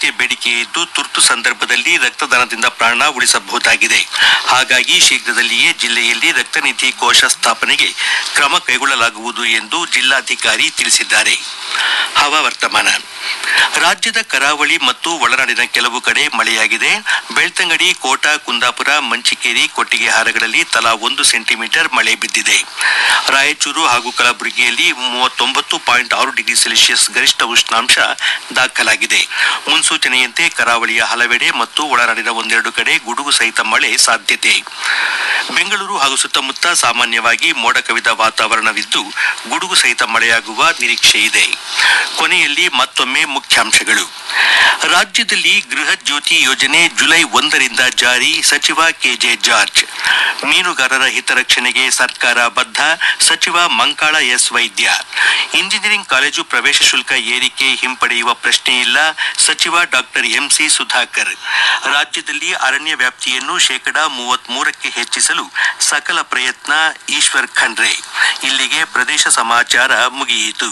ಅಗತ್ಯ ಬೇಡಿಕೆ ಇದ್ದು ತುರ್ತು ಸಂದರ್ಭದಲ್ಲಿ ರಕ್ತದಾನದಿಂದ ಪ್ರಾಣ ಉಳಿಸಬಹುದಾಗಿದೆ ಹಾಗಾಗಿ ಶೀಘ್ರದಲ್ಲಿಯೇ ಜಿಲ್ಲೆಯಲ್ಲಿ ರಕ್ತನಿಧಿ ಕೋಶ ಸ್ಥಾಪನೆಗೆ ಕ್ರಮ ಕೈಗೊಳ್ಳಲಾಗುವುದು ಎಂದು ಜಿಲ್ಲಾಧಿಕಾರಿ ತಿಳಿಸಿದ್ದಾರೆ ಹವಾವರ್ತಮಾನ ರಾಜ್ಯದ ಕರಾವಳಿ ಮತ್ತು ಒಳನಾಡಿನ ಕೆಲವು ಕಡೆ ಮಳೆಯಾಗಿದೆ ಬೆಳ್ತಂಗಡಿ ಕೋಟಾ ಕುಂದಾಪುರ ಮಂಚಿಕೇರಿ ಕೊಟ್ಟಿಗೆಹಾರಗಳಲ್ಲಿ ತಲಾ ಒಂದು ಸೆಂಟಿಮೀಟರ್ ಮಳೆ ಬಿದ್ದಿದೆ ರಾಯಚೂರು ಹಾಗೂ ಕಲಬುರಗಿಯಲ್ಲಿ ಮೂವತ್ತೊಂಬತ್ತು ಪಾಯಿಂಟ್ ಆರು ಡಿಗ್ರಿ ಸೆಲ್ಸಿಯಸ್ ಗರಿಷ್ಠ ಉಷ್ಣಾಂಶ ದಾಖಲಾಗಿದೆ ಮುನ್ಸೂಚನೆಯಂತೆ ಕರಾವಳಿಯ ಹಲವೆಡೆ ಮತ್ತು ಒಳನಾಡಿನ ಒಂದೆರಡು ಕಡೆ ಗುಡುಗು ಸಹಿತ ಮಳೆ ಸಾಧ್ಯತೆ ಬೆಂಗಳೂರು ಹಾಗೂ ಸುತ್ತಮುತ್ತ ಸಾಮಾನ್ಯವಾಗಿ ಮೋಡ ಕವಿದ ವಾತಾವರಣವಿದ್ದು ಗುಡುಗು ಸಹಿತ ಮಳೆಯಾಗುವ ನಿರೀಕ್ಷೆ ಇದೆ ಕೊನೆಯಲ್ಲಿ ಮತ್ತೊಮ್ಮೆ ಮುಖ್ಯಾಂಶಗಳು ರಾಜ್ಯದಲ್ಲಿ ಗೃಹ ಜ್ಯೋತಿ ಯೋಜನೆ ಜುಲೈ ಒಂದರಿಂದ ಜಾರಿ ಸಚಿವ ಕೆಜೆ ಜಾರ್ಜ್ ಮೀನುಗಾರರ ಹಿತರಕ್ಷಣೆಗೆ ಸರ್ಕಾರ ಬದ್ಧ ಸಚಿವ Mankala S Vaidya engineering college ಪ್ರವೇಶ ಶುಲ್ಕ ಏರಿಕೆ ಹಿಂಪಡೆಯುವ ಪ್ರಶ್ನೆ ಇಲ್ಲ ಸಚಿವ ಡಾಕ್ಟರ್ ಎಂಸಿ ಸುಧಾಕರ್ ರಾಜ್ಯದಲ್ಲಿ ಅರಣ್ಯ ವ್ಯಾಪ್ತಿಯನ್ನು ಶೇಕಡಾ ಮೂವತ್ಮೂರಕ್ಕೆ ಹೆಚ್ಚಿಸಲು ಸಕಲ ಪ್ರಯತ್ನ ಈಶ್ವರ್ ಖಂಡ್ರೆ ಇಲ್ಲಿಗೆ ಪ್ರದೇಶ ಸಮಾಚಾರ ಮುಗಿಯಿತು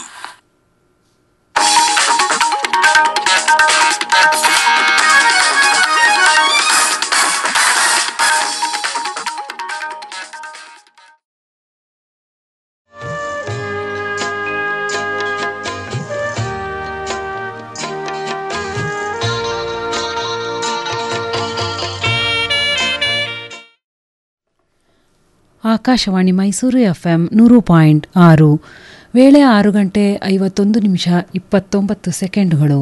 ಆಕಾಶವಾಣಿ ಮೈಸೂರು ಎಫ್ಎಂ ನೂರು ಪಾಯಿಂಟ್ ಆರು ವೇಳೆ ಆರು ಗಂಟೆ ಐವತ್ತೊಂದು ನಿಮಿಷ ಇಪ್ಪತ್ತೊಂಬತ್ತು ಸೆಕೆಂಡುಗಳು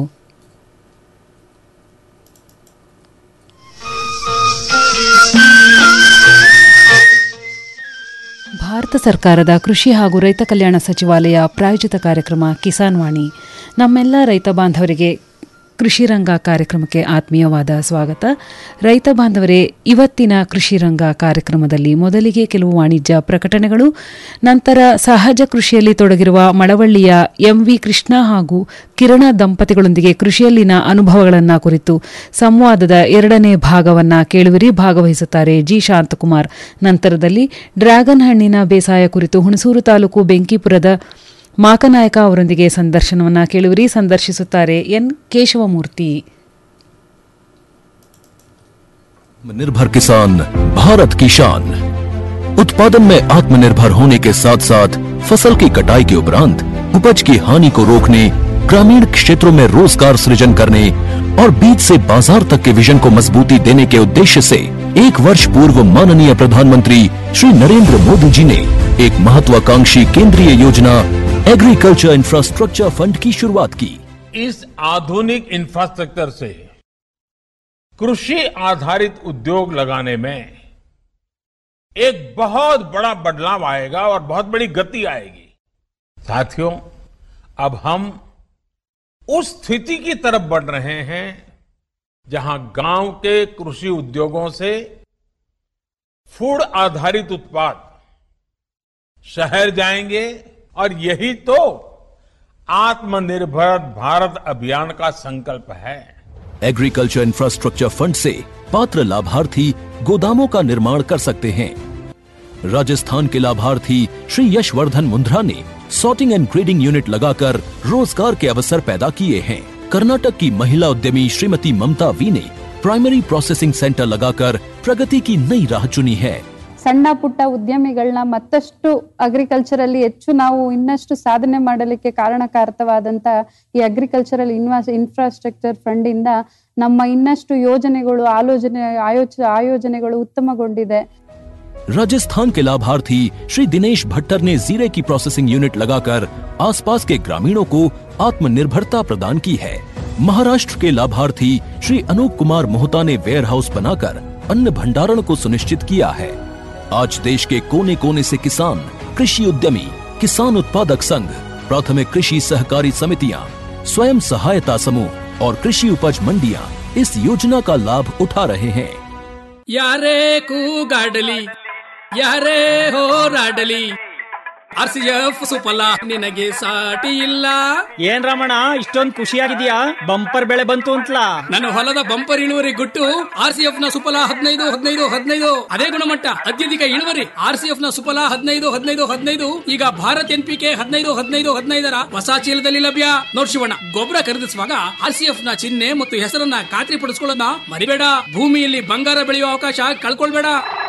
ಭಾರತ ಸರ್ಕಾರದ ಕೃಷಿ ಹಾಗೂ ರೈತ ಕಲ್ಯಾಣ ಸಚಿವಾಲಯ ಪ್ರಾಯೋಜಿತ ಕಾರ್ಯಕ್ರಮ ಕಿಸಾನ್ ವಾಣಿ ನಮ್ಮೆಲ್ಲ ರೈತ ಬಾಂಧವರಿಗೆ ಕೃಷಿ ರಂಗ ಕಾರ್ಯಕ್ರಮಕ್ಕೆ ಆತ್ಮೀಯವಾದ ಸ್ವಾಗತ ರೈತ ಬಾಂಧವರೇ ಇವತ್ತಿನ ಕೃಷಿ ರಂಗ ಕಾರ್ಯಕ್ರಮದಲ್ಲಿ ಮೊದಲಿಗೆ ಕೆಲವು ವಾಣಿಜ್ಯ ಪ್ರಕಟಣೆಗಳು ನಂತರ ಸಹಜ ಕೃಷಿಯಲ್ಲಿ ತೊಡಗಿರುವ ಮಳವಳ್ಳಿಯ ಎಂವಿ ಕೃಷ್ಣ ಹಾಗೂ ಕಿರಣ ದಂಪತಿಗಳೊಂದಿಗೆ ಕೃಷಿಯಲ್ಲಿನ ಅನುಭವಗಳನ್ನು ಕುರಿತು ಸಂವಾದದ ಎರಡನೇ ಭಾಗವನ್ನ ಕೇಳುವಿರಿ ಭಾಗವಹಿಸುತ್ತಾರೆ ಜಿ ಶಾಂತಕುಮಾರ್ ನಂತರದಲ್ಲಿ ಡ್ರ್ಯಾಗನ್ ಹಣ್ಣಿನ ಬೇಸಾಯ ಕುರಿತು ಹುಣಸೂರು ತಾಲೂಕು ಬೆಂಕಿಪುರದ ಮಾಕನಾಯಕ ಅವರೊಂದಿಗೆ ಸಂದರ್ಶನವನ್ನ ಕೇಳುವಿರಿ ಸಂದರ್ಶಿಸುತ್ತಾರೆ ಎನ್ ಕೇಶವಮೂರ್ತಿ निर्भर किसान भारत की शान उत्पादन में आत्मनिर्भर होने के साथ साथ फसल की कटाई के उपरांत उपज की हानि को रोकने ग्रामीण क्षेत्रों में रोजगार सृजन करने और बीज से बाजार तक के विजन को मजबूती देने के उद्देश्य से एक वर्ष पूर्व माननीय प्रधानमंत्री श्री नरेंद्र मोदी जी ने एक महत्वाकांक्षी केंद्रीय योजना एग्रीकल्चर इंफ्रास्ट्रक्चर फंड की शुरुआत की इस आधुनिक इंफ्रास्ट्रक्चर से कृषि आधारित उद्योग लगाने में एक बहुत बड़ा बदलाव आएगा और बहुत बड़ी गति आएगी साथियों अब हम उस स्थिति की तरफ बढ़ रहे हैं जहां गांव के कृषि उद्योगों से फूड आधारित उत्पाद शहर जाएंगे और यही तो आत्मनिर्भर भारत अभियान का संकल्प है एग्रीकल्चर इंफ्रास्ट्रक्चर फंड से पात्र लाभार्थी गोदामों का निर्माण कर सकते हैं राजस्थान के लाभार्थी श्री यशवर्धन मुंद्रा ने सॉर्टिंग एंड ग्रेडिंग यूनिट लगाकर रोजगार के अवसर पैदा किए हैं कर्नाटक की महिला उद्यमी श्रीमती ममता वी ने प्राइमरी प्रोसेसिंग सेंटर लगाकर प्रगति की नई राह चुनी है ಸಣ್ಣ ಪುಟ್ಟ ಉದ್ಯಮಿಗಳನ್ನ ಮತ್ತಷ್ಟು ಅಗ್ರಿಕಲ್ಚರಲ್ಲಿ ಹೆಚ್ಚು ನಾವು ಇನ್ನಷ್ಟು ಸಾಧನೆ ಮಾಡಲಿಕ್ಕೆ ಕಾರಣಕಾರಕವಾದಂತ ಈ ಅಗ್ರಿಕಲ್ಚರಲ್ ಇನ್ವಾಸ್ ಇನ್ಫ್ರಾಸ್ಟ್ರಕ್ಚರ್ ಫಂಡ್ ಇಂದ ನಮ್ಮ ಇನ್ನಷ್ಟು ಯೋಜನೆಗಳು ಆಲೋಚನೆ ಆಯೋಚ ಆಯೋಜನೆಗಳು ಉತ್ತಮಗೊಂಡಿದೆ राजस्थान के लाभार्थी श्री दिनेश भट्टर ने जीरे की प्रोसेसिंग यूनिट लगाकर आसपास के ग्रामीणों को आत्मनिर्भरता प्रदान की है महाराष्ट्र के लाभार्थी श्री अनूप कुमार मोहता ने वेयर हाउस बनाकर अन्न भंडारण को सुनिश्चित किया है आज देश के कोने कोने से किसान कृषि उद्यमी किसान उत्पादक संघ प्राथमिक कृषि सहकारी समितियां स्वयं सहायता समूह और कृषि उपज मंडियां इस योजना का लाभ उठा रहे हैं ಯಾರೇ ಕೂಗಾಡಲಿ ಯಾರೇ ಹೋರಾಡಲಿ ಆರ್ ಸಿ ಎಫ್ ಸುಫಲ ನಿನಗೆ ಸಾಟಿ ಇಲ್ಲ ಏನ್ ರಮಣ ಇಷ್ಟೊಂದ್ ಖುಷಿಯಾಗಿದ್ಯಾ ಬಂಪರ್ ಬೆಳೆ ಬಂತು ಅಂತಲಾ ನನ್ನ ಹೊಲದ ಬಂಪರ್ ಇಳುವರಿ ಗುಟ್ಟು ಆರ್ ಸಿ ಎಫ್ ನ ಸುಫಲ ಹದಿನೈದು ಹದಿನೈದು ಹದಿನೈದು ಅದೇ ಗುಣಮಟ್ಟ ಅತ್ಯಧಿಕ ಇಳುವರಿ ಆರ್ ಸಿ ಎಫ್ ನ ಸುಫಲ ಹದಿನೈದು ಹದಿನೈದು ಹದಿನೈದು ಈಗ ಭಾರತ್ ಎನ್ ಪಿ ಕೆ ಹದಿನೈದು ಹದಿನೈದು ಹದಿನೈದರ ಹೊಸ ಚೀಲದಲ್ಲಿ ಲಭ್ಯ ನೋಡ್ ಶಿವಣ್ಣ ಗೊಬ್ಬರ ಖರೀದಿಸುವಾಗ ಆರ್ ಸಿ ಎಫ್ ನ ಚಿಹ್ನೆ ಮತ್ತು ಹೆಸರನ್ನ ಖಾತ್ರಿ ಪಡಿಸ್ಕೊಳ್ಳೋದನ್ನ ಮರಿಬೇಡ ಭೂಮಿಯಲ್ಲಿ ಬಂಗಾರ ಬೆಳೆಯುವ ಅವಕಾಶ ಕಳ್ಕೊಳ್ಬೇಡ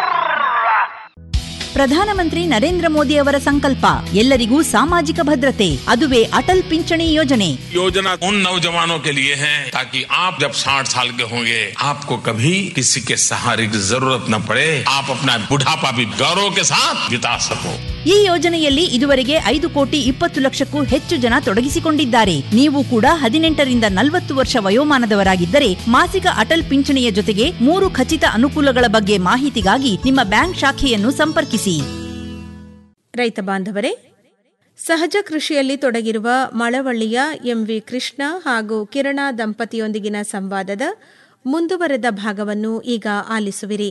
ಪ್ರಧಾನಮಂತ್ರಿ ನರೇಂದ್ರ ಮೋದಿ ಅವರ ಸಂಕಲ್ಪ ಎಲ್ಲರಿಗೂ ಸಾಮಾಜಿಕ ಭದ್ರತೆ ಅದುವೇ ಅಟಲ್ ಪಿಂಚಣಿ ಯೋಜನೆ योजना उन नौजवानों के लिए है ताकि आप जब 60 साल के होंगे आपको कभी किसी के सहारे की जरूरत न पड़े आप अपना बुढ़ापा भी गौरव के साथ बिता सको ಈ ಯೋಜನೆಯಲ್ಲಿ ಇದುವರೆಗೆ ಐದು ಕೋಟಿ ಇಪ್ಪತ್ತು ಲಕ್ಷಕ್ಕೂ ಹೆಚ್ಚು ಜನ ತೊಡಗಿಸಿಕೊಂಡಿದ್ದಾರೆ ನೀವು ಕೂಡ ಹದಿನೆಂಟರಿಂದ ನಲವತ್ತು ವರ್ಷ ವಯೋಮಾನದವರಾಗಿದ್ದರೆ ಮಾಸಿಕ ಅಟಲ್ ಪಿಂಚಣಿಯ ಜೊತೆಗೆ ಮೂರು ಖಚಿತ ಅನುಕೂಲಗಳ ಬಗ್ಗೆ ಮಾಹಿತಿಗಾಗಿ ನಿಮ್ಮ ಬ್ಯಾಂಕ್ ಶಾಖೆಯನ್ನು ಸಂಪರ್ಕಿಸಿ ರೈತ ಬಾಂಧವರೇ ಸಹಜ ಕೃಷಿಯಲ್ಲಿ ತೊಡಗಿರುವ ಮಳವಳ್ಳಿಯ ಎಂವಿ ಕೃಷ್ಣ ಹಾಗೂ ಕಿರಣ ದಂಪತಿಯೊಂದಿಗಿನ ಸಂವಾದದ ಮುಂದುವರೆದ ಭಾಗವನ್ನು ಈಗ ಆಲಿಸುವಿರಿ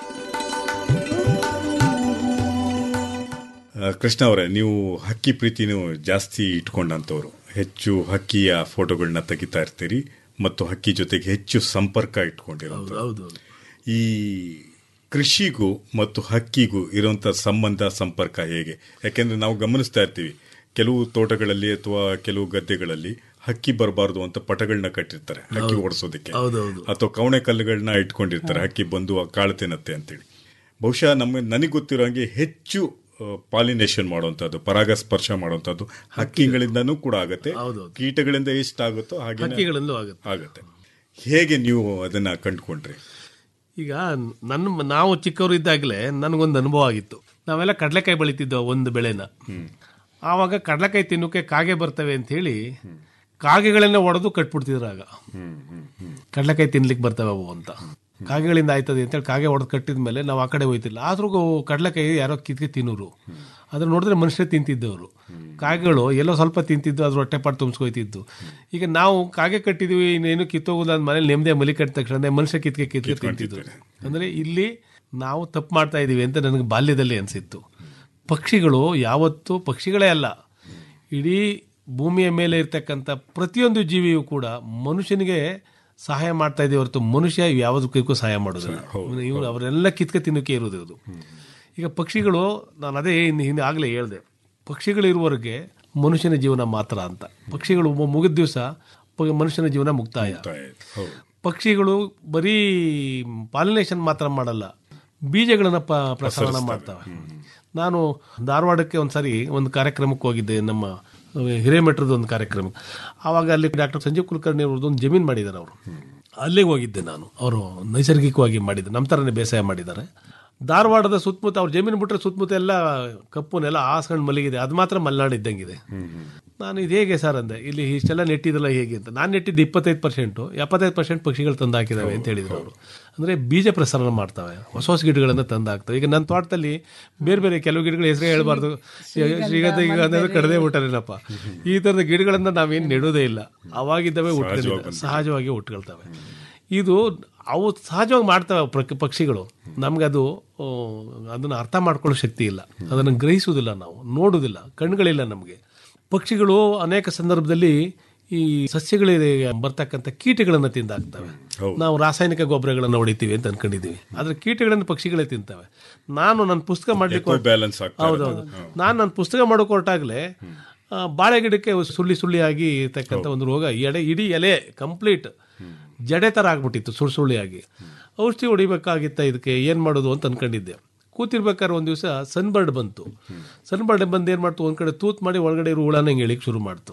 ಆ, ಕೃಷ್ಣ ಅವರೇ ನೀವು ಹಕ್ಕಿ ಪ್ರೀತಿನೂ ಜಾಸ್ತಿ ಇಟ್ಕೊಂಡಂಥವ್ರು ಹೆಚ್ಚು ಹಕ್ಕಿಯ ಫೋಟೋಗಳನ್ನ ತೆಗಿತಾ ಇರ್ತೀರಿ ಮತ್ತು ಹಕ್ಕಿ ಜೊತೆಗೆ ಹೆಚ್ಚು ಸಂಪರ್ಕ ಇಟ್ಕೊಂಡಿರೋದು ಈ ಕೃಷಿಗೂ ಮತ್ತು ಹಕ್ಕಿಗೂ ಇರುವಂಥ ಸಂಬಂಧ ಸಂಪರ್ಕ ಹೇಗೆ ಯಾಕೆಂದ್ರೆ ನಾವು ಗಮನಿಸ್ತಾ ಇರ್ತೀವಿ ಕೆಲವು ತೋಟಗಳಲ್ಲಿ ಅಥವಾ ಕೆಲವು ಗದ್ದೆಗಳಲ್ಲಿ ಹಕ್ಕಿ ಬರಬಾರ್ದು ಅಂತ ಪಟಗಳನ್ನ ಕಟ್ಟಿರ್ತಾರೆ ಹಕ್ಕಿ ಓಡಿಸೋದಕ್ಕೆ ಅಥವಾ ಕವಣೆ ಕಲ್ಲುಗಳನ್ನ ಇಟ್ಕೊಂಡಿರ್ತಾರೆ ಹಕ್ಕಿ ಬಂದು ಆ ಕಾಳು ತಿನ್ನತ್ತೆ ಅಂತೇಳಿ ಬಹುಶಃ ನಮ್ಮ ನನಗೆ ಗೊತ್ತಿರೋ ಹಾಗೆ ಹೆಚ್ಚು ಪಾಲಿನೇಷನ್ ಮಾಡುವಂಥದ್ದು ಪರಾಗಸ್ಪರ್ಶ ಮಾಡುವಂಥದ್ದು ಹಕ್ಕಿಗಳಿಂದನೂ ಕೂಡ ಆಗುತ್ತೆ ಕೀಟಗಳಿಂದ ಎಷ್ಟಾಗುತ್ತೋ ಹಾಗೆ ಹಕ್ಕಿಗಳಿಂದಲೂ ಆಗುತ್ತೆ. ಆಗುತ್ತೆ ಹೇಗೆ ನೀವು ಅದನ್ನ ಕಂಡುಕೊಂಡ್ರಿ ಈಗ ನನ್ನ ನಾವು ಚಿಕ್ಕವರು ಇದ್ದಾಗಲೇ ನನಗೊಂದು ಅನುಭವ ಆಗಿತ್ತು ನಾವೆಲ್ಲ ಕಡಲೆಕಾಯಿ ಬೆಳಿತಿದ್ದೋ ಒಂದು ಬೆಳೆನ ಆವಾಗ ಕಡಲೆಕಾಯಿ ತಿನ್ನೋಕೆ ಕಾಗೆ ಬರ್ತವೆ ಅಂತ ಹೇಳಿ ಕಾಗೆಗಳನ್ನ ಒಡೆದು ಕಟ್ಬಿಡ್ತಿದ್ರು ಆಗ ಕಡಲೆಕಾಯಿ ತಿನ್ಲಿಕ್ಕೆ ಬರ್ತವೆ ಅವು ಅಂತ ಕಾಗೆಗಳಿಂದ ಆಯ್ತದೆ ಅಂತೇಳಿ ಕಾಗೆ ಹೊಡೆದು ಕಟ್ಟಿದ ಮೇಲೆ ನಾವು ಆ ಕಡೆ ಹೋಯ್ತಿಲ್ಲ ಆದ್ರೂ ಕಡಲೆಕಾಯಿ ಯಾರೋ ಕಿತ್ಕೆ ತಿನ್ನೋರು ಅದ್ರ ನೋಡಿದ್ರೆ ಮನುಷ್ಯರೇ ತಿಂತಿದ್ದವರು ಕಾಗೆಗಳು ಎಲ್ಲೋ ಸ್ವಲ್ಪ ತಿಂತಿದ್ದು ಅದ್ರ ಹೊಟ್ಟೆ ಪಾಟ್ ತುಂಬಿಸ್ಕೊಯ್ತಿದ್ದು ಈಗ ನಾವು ಕಾಗೆ ಕಟ್ಟಿದ್ವಿ ಇನ್ನೇನು ಕಿತ್ತೋಗುಲ್ಲ ಅಂದ ಮನೇಲಿ ನೆಮ್ಮದಿ ಮಲಿ ಕಟ್ಟಿದ ತಕ್ಷಣ ಮನುಷ್ಯ ಕಿತ್ಕೆ ಕಿತ್ಕೆ ತಿಂತಿದ್ರು ಅಂದ್ರೆ ಇಲ್ಲಿ ನಾವು ತಪ್ಪು ಮಾಡ್ತಾ ಇದೀವಿ ಅಂತ ನನಗೆ ಬಾಲ್ಯದಲ್ಲಿ ಅನಿಸಿತ್ತು ಪಕ್ಷಿಗಳು ಯಾವತ್ತೂ ಪಕ್ಷಿಗಳೇ ಅಲ್ಲ ಇಡೀ ಭೂಮಿಯ ಮೇಲೆ ಇರ್ತಕ್ಕಂಥ ಪ್ರತಿಯೊಂದು ಜೀವಿಯೂ ಕೂಡ ಮನುಷ್ಯನಿಗೆ ಸಹಾಯ ಮಾಡ್ತಾ ಇದೆ ಹೊರತು ಮನುಷ್ಯ ಯಾವುದಕ್ಕೂ ಸಹಾಯ ಮಾಡೋದಿಲ್ಲ ಇವ್ರು ಅವರೆಲ್ಲ ಕಿತ್ಕೆ ತಿನ್ನೋಕೆ ಇರೋದು ಇದು ಈಗ ಪಕ್ಷಿಗಳು ನಾನು ಅದೇ ಹಿಂದೆ ಹಿಂದೆ ಆಗಲೇ ಹೇಳಿದೆ ಪಕ್ಷಿಗಳಿರುವವರೆಗೆ ಮನುಷ್ಯನ ಜೀವನ ಮಾತ್ರ ಅಂತ ಪಕ್ಷಿಗಳು ಮು- ಮುಗಿದ ದಿವಸ ಮನುಷ್ಯನ ಜೀವನ ಮುಕ್ತಾಯ ಪಕ್ಷಿಗಳು ಬರೀ ಪಾಲಿನೇಷನ್ ಮಾತ್ರ ಮಾಡಲ್ಲ ಬೀಜಗಳನ್ನ ಪ ಪ್ರಸಾರ ಮಾಡ್ತವೆ ನಾನು ಧಾರವಾಡಕ್ಕೆ ಒಂದ್ಸರಿ ಒಂದು ಕಾರ್ಯಕ್ರಮಕ್ಕೆ ಹೋಗಿದ್ದೆ ನಮ್ಮ ಹಿರೇಮಠದ ಒಂದು ಕಾರ್ಯಕ್ರಮ ಆವಾಗ ಅಲ್ಲಿ ಡಾಕ್ಟರ್ ಸಂಜೀವ್ ಕುಲಕರ್ಣಿ ಅವ್ರದ್ದು ಒಂದು ಜಮೀನು ಮಾಡಿದ್ದಾರೆ ಅವರು ಅಲ್ಲಿಗೆ ಹೋಗಿದ್ದೆ ನಾನು ಅವರು ನೈಸರ್ಗಿಕವಾಗಿ ಮಾಡಿದ್ದಾರೆ ನಮ್ಮ ಥರನೇ ಬೇಸಾಯ ಮಾಡಿದ್ದಾರೆ ಧಾರವಾಡದ ಸುತ್ತಮುತ್ತ ಅವ್ರ ಜಮೀನು ಬಿಟ್ಟರೆ ಸುತ್ತಮುತ್ತ ಎಲ್ಲ ಕಪ್ಪು ನೆಲ ಹಾಸ್ಕೊಂಡು ಮಲಗಿದೆ ಅದು ಮಾತ್ರ ಮಲೆನಾಡು ಇದ್ದಂಗಿದೆ ನಾನು ಇದು ಹೇಗೆ ಸರ್ ಅಂದೆ ಇಲ್ಲಿ ಇಷ್ಟೆಲ್ಲ ನೆಟ್ಟಿದ್ದಲ್ಲ ಹೇಗೆ ಅಂತ ನಾನು ನೆಟ್ಟಿದ್ದು ಇಪ್ಪತ್ತೈದು ಪರ್ಸೆಂಟು ಎಪ್ಪತ್ತೈದು ಪರ್ಸೆಂಟ್ ಪಕ್ಷಿಗಳು ತಂದು ಹಾಕಿದಾವೆ ಅಂತ ಹೇಳಿದ್ರು ಅವರು ಅಂದರೆ ಬೀಜ ಪ್ರಸರಣ ಮಾಡ್ತವೆ ಹೊಸ ಹೊಸ ಗಿಡಗಳನ್ನು ತಂದು ಹಾಕ್ತವೆ ಈಗ ನನ್ನ ತೋಟದಲ್ಲಿ ಬೇರೆ ಬೇರೆ ಕೆಲವು ಗಿಡಗಳು ಹೆಸರೇ ಹೇಳ್ಬಾರ್ದು ಶ್ರೀಗಂಧ ಈಗ ಅಂದ್ರೆ ಕಡದೆ ಬಿಟ್ಟಾರೇನಪ್ಪ ಈ ಥರದ ಗಿಡಗಳನ್ನು ನಾವೇನು ನೆಡೋದೇ ಇಲ್ಲ ಅವಾಗಿದ್ದಾವೆ ಹುಟ್ಕೊಂಡಿದ್ದಾವೆ ಸಹಜವಾಗಿ ಹುಟ್ಕೊಳ್ತವೆ ಇದು ಅವು ಸಹಜವಾಗಿ ಮಾಡ್ತವೆ ಪ್ರಕ್ ಪಕ್ಷಿಗಳು ನಮ್ಗೆ ಅದು ಆ, ಅದನ್ನು ಅರ್ಥ ಮಾಡ್ಕೊಳ್ಳೋ ಶಕ್ತಿ ಇಲ್ಲ ಅದನ್ನು ಗ್ರಹಿಸುವುದಿಲ್ಲ ನಾವು ನೋಡುವುದಿಲ್ಲ ಕಣ್ಗಳಿಲ್ಲ ನಮಗೆ ಪಕ್ಷಿಗಳು ಅನೇಕ ಸಂದರ್ಭದಲ್ಲಿ ಈ ಸಸ್ಯಗಳಿಗೆ ಬರ್ತಕ್ಕಂಥ ಕೀಟಗಳನ್ನು ತಿಂದಾಕ್ತವೆ ನಾವು ರಾಸಾಯನಿಕ ಗೊಬ್ಬರಗಳನ್ನು ಹೊಡಿತೀವಿ ಅಂತ ಅನ್ಕೊಂಡಿದ್ದೀವಿ ಆದ್ರೆ ಕೀಟಗಳನ್ನು ಪಕ್ಷಿಗಳೇ ತಿಂತವೆ ನಾನು ನನ್ನ ಪುಸ್ತಕ ಮಾಡ್ಲಿಕ್ಕೆ ಹೊರಟ- ಬ್ಯಾಲೆನ್ಸ್ ಆಗ್ತಾ ಹೌದೌದು ನಾನು ನನ್ನ ಪುಸ್ತಕ ಮಾಡೋಕೆ ಹೊರಟಾಗಲೇ ಆ, ಬಾಳೆ ಗಿಡಕ್ಕೆ ಸುಳ್ಳಿ ಸುಳ್ಳಿಯಾಗಿ ಇರ್ತಕ್ಕಂಥ ಒಂದು ರೋಗ ಎಡೆ ಇಡೀ ಎಲೆ ಕಂಪ್ಲೀಟ್ ಜಡೆ ಥರ ಆಗ್ಬಿಟ್ಟಿತ್ತು ಸುಳ್ಳು ಸುಳ್ಳಿಯಾಗಿ ಔಷಧಿ ಹೊಡಿಬೇಕಾಗಿತ್ತ ಇದಕ್ಕೆ ಏನು ಮಾಡೋದು ಅಂತ ಅನ್ಕೊಂಡಿದ್ದೆ ಕೂತಿರ್ಬೇಕಾದ್ರೆ ಒಂದು ದಿವಸ ಸನ್ಬರ್ಡ್ ಬಂತು ಸನ್ಬರ್ಡ್ ಬಂದು ಏನು ಮಾಡ್ತು ಒಂದು ಕಡೆ ತೂತ್ ಮಾಡಿ ಒಳಗಡೆ ಇರೋ ಹುಳನ ಹಿಂಗೆ ಎಳಿಕ್ ಶುರು ಮಾಡ್ತು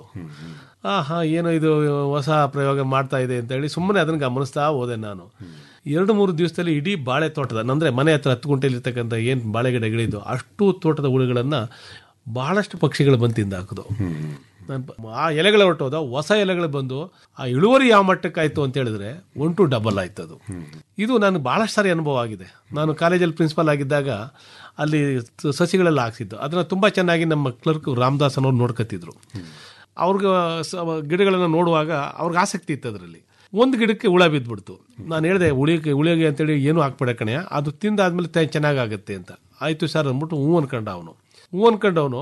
ಆ ಹಾ ಏನೋ ಇದು ಹೊಸ ಪ್ರಯೋಗ ಮಾಡ್ತಾ ಇದೆ ಅಂತ ಹೇಳಿ ಸುಮ್ಮನೆ ಅದನ್ನು ಗಮನಿಸ್ತಾ ಹೋದೆ ನಾನು ಎರಡು ಮೂರು ದಿವಸದಲ್ಲಿ ಇಡೀ ಬಾಳೆ ತೋಟದ ಅಂದರೆ ಮನೆ ಹತ್ರ ಹತ್ತು ಗುಂಟೆಲಿ ಇರ್ತಕ್ಕಂಥ ಏನು ಬಾಳೆ ಗಿಡಗಳಿದ್ದು ಅಷ್ಟು ತೋಟದ ಹುಳುಗಳನ್ನು ಬಹಳಷ್ಟು ಪಕ್ಷಿಗಳು ಬಂದು ತಿಂದು ಹಾಕಿದು ನಾನು ಪ- ಆ ಎಲೆಗಳು ಹೊರಟೋದ ಹೊಸ ಎಲೆಗಳು ಬಂದು ಆ ಇಳುವರಿ ಯಾವ ಮಟ್ಟಕ್ಕಾಯ್ತು ಅಂತ ಹೇಳಿದ್ರೆ ಒನ್ ಟು ಡಬಲ್ ಆಯ್ತು ಅದು ಇದು ನನಗೆ ಭಾಳಷ್ಟು ಸಾರಿ ಅನುಭವ ಆಗಿದೆ ನಾನು ಕಾಲೇಜಲ್ಲಿ ಪ್ರಿನ್ಸಿಪಾಲ್ ಆಗಿದ್ದಾಗ ಅಲ್ಲಿ ಸ- ಸಸಿಗಳೆಲ್ಲ ಹಾಕ್ಸಿದ್ದು ಅದನ್ನು ತುಂಬ ಚೆನ್ನಾಗಿ ನಮ್ಮ ಕ್ಲರ್ಕ್ ರಾಮದಾಸ್ ಅನ್ನೋರು ನೋಡ್ಕೊತಿದ್ರು ಅವ್ರಿಗೆ ಸ- ಗಿಡಗಳನ್ನು ನೋಡುವಾಗ ಅವ್ರಿಗೆ ಆಸಕ್ತಿ ಇತ್ತು ಅದರಲ್ಲಿ ಒಂದು ಗಿಡಕ್ಕೆ ಹುಳ ಬಿದ್ದುಬಿಡ್ತು ನಾನು ಹೇಳಿದೆ ಉಳಿಗೆ ಉಳಿಗೆ ಅಂತೇಳಿ ಏನು ಹಾಕ್ಬೇಡ ಕಣೆ ಅದು ತಿಂದಾದ್ಮೇಲೆ ತೆ- ಚೆನ್ನಾಗಾಗುತ್ತೆ ಅಂತ ಆಯಿತು ಸರ್ ಅಂದ್ಬಿಟ್ಟು ಹ್ಞೂ ಅನ್ಕೊಂಡ ಅವನು ಹ್ಞೂ ಅನ್ಕೊಂಡವನು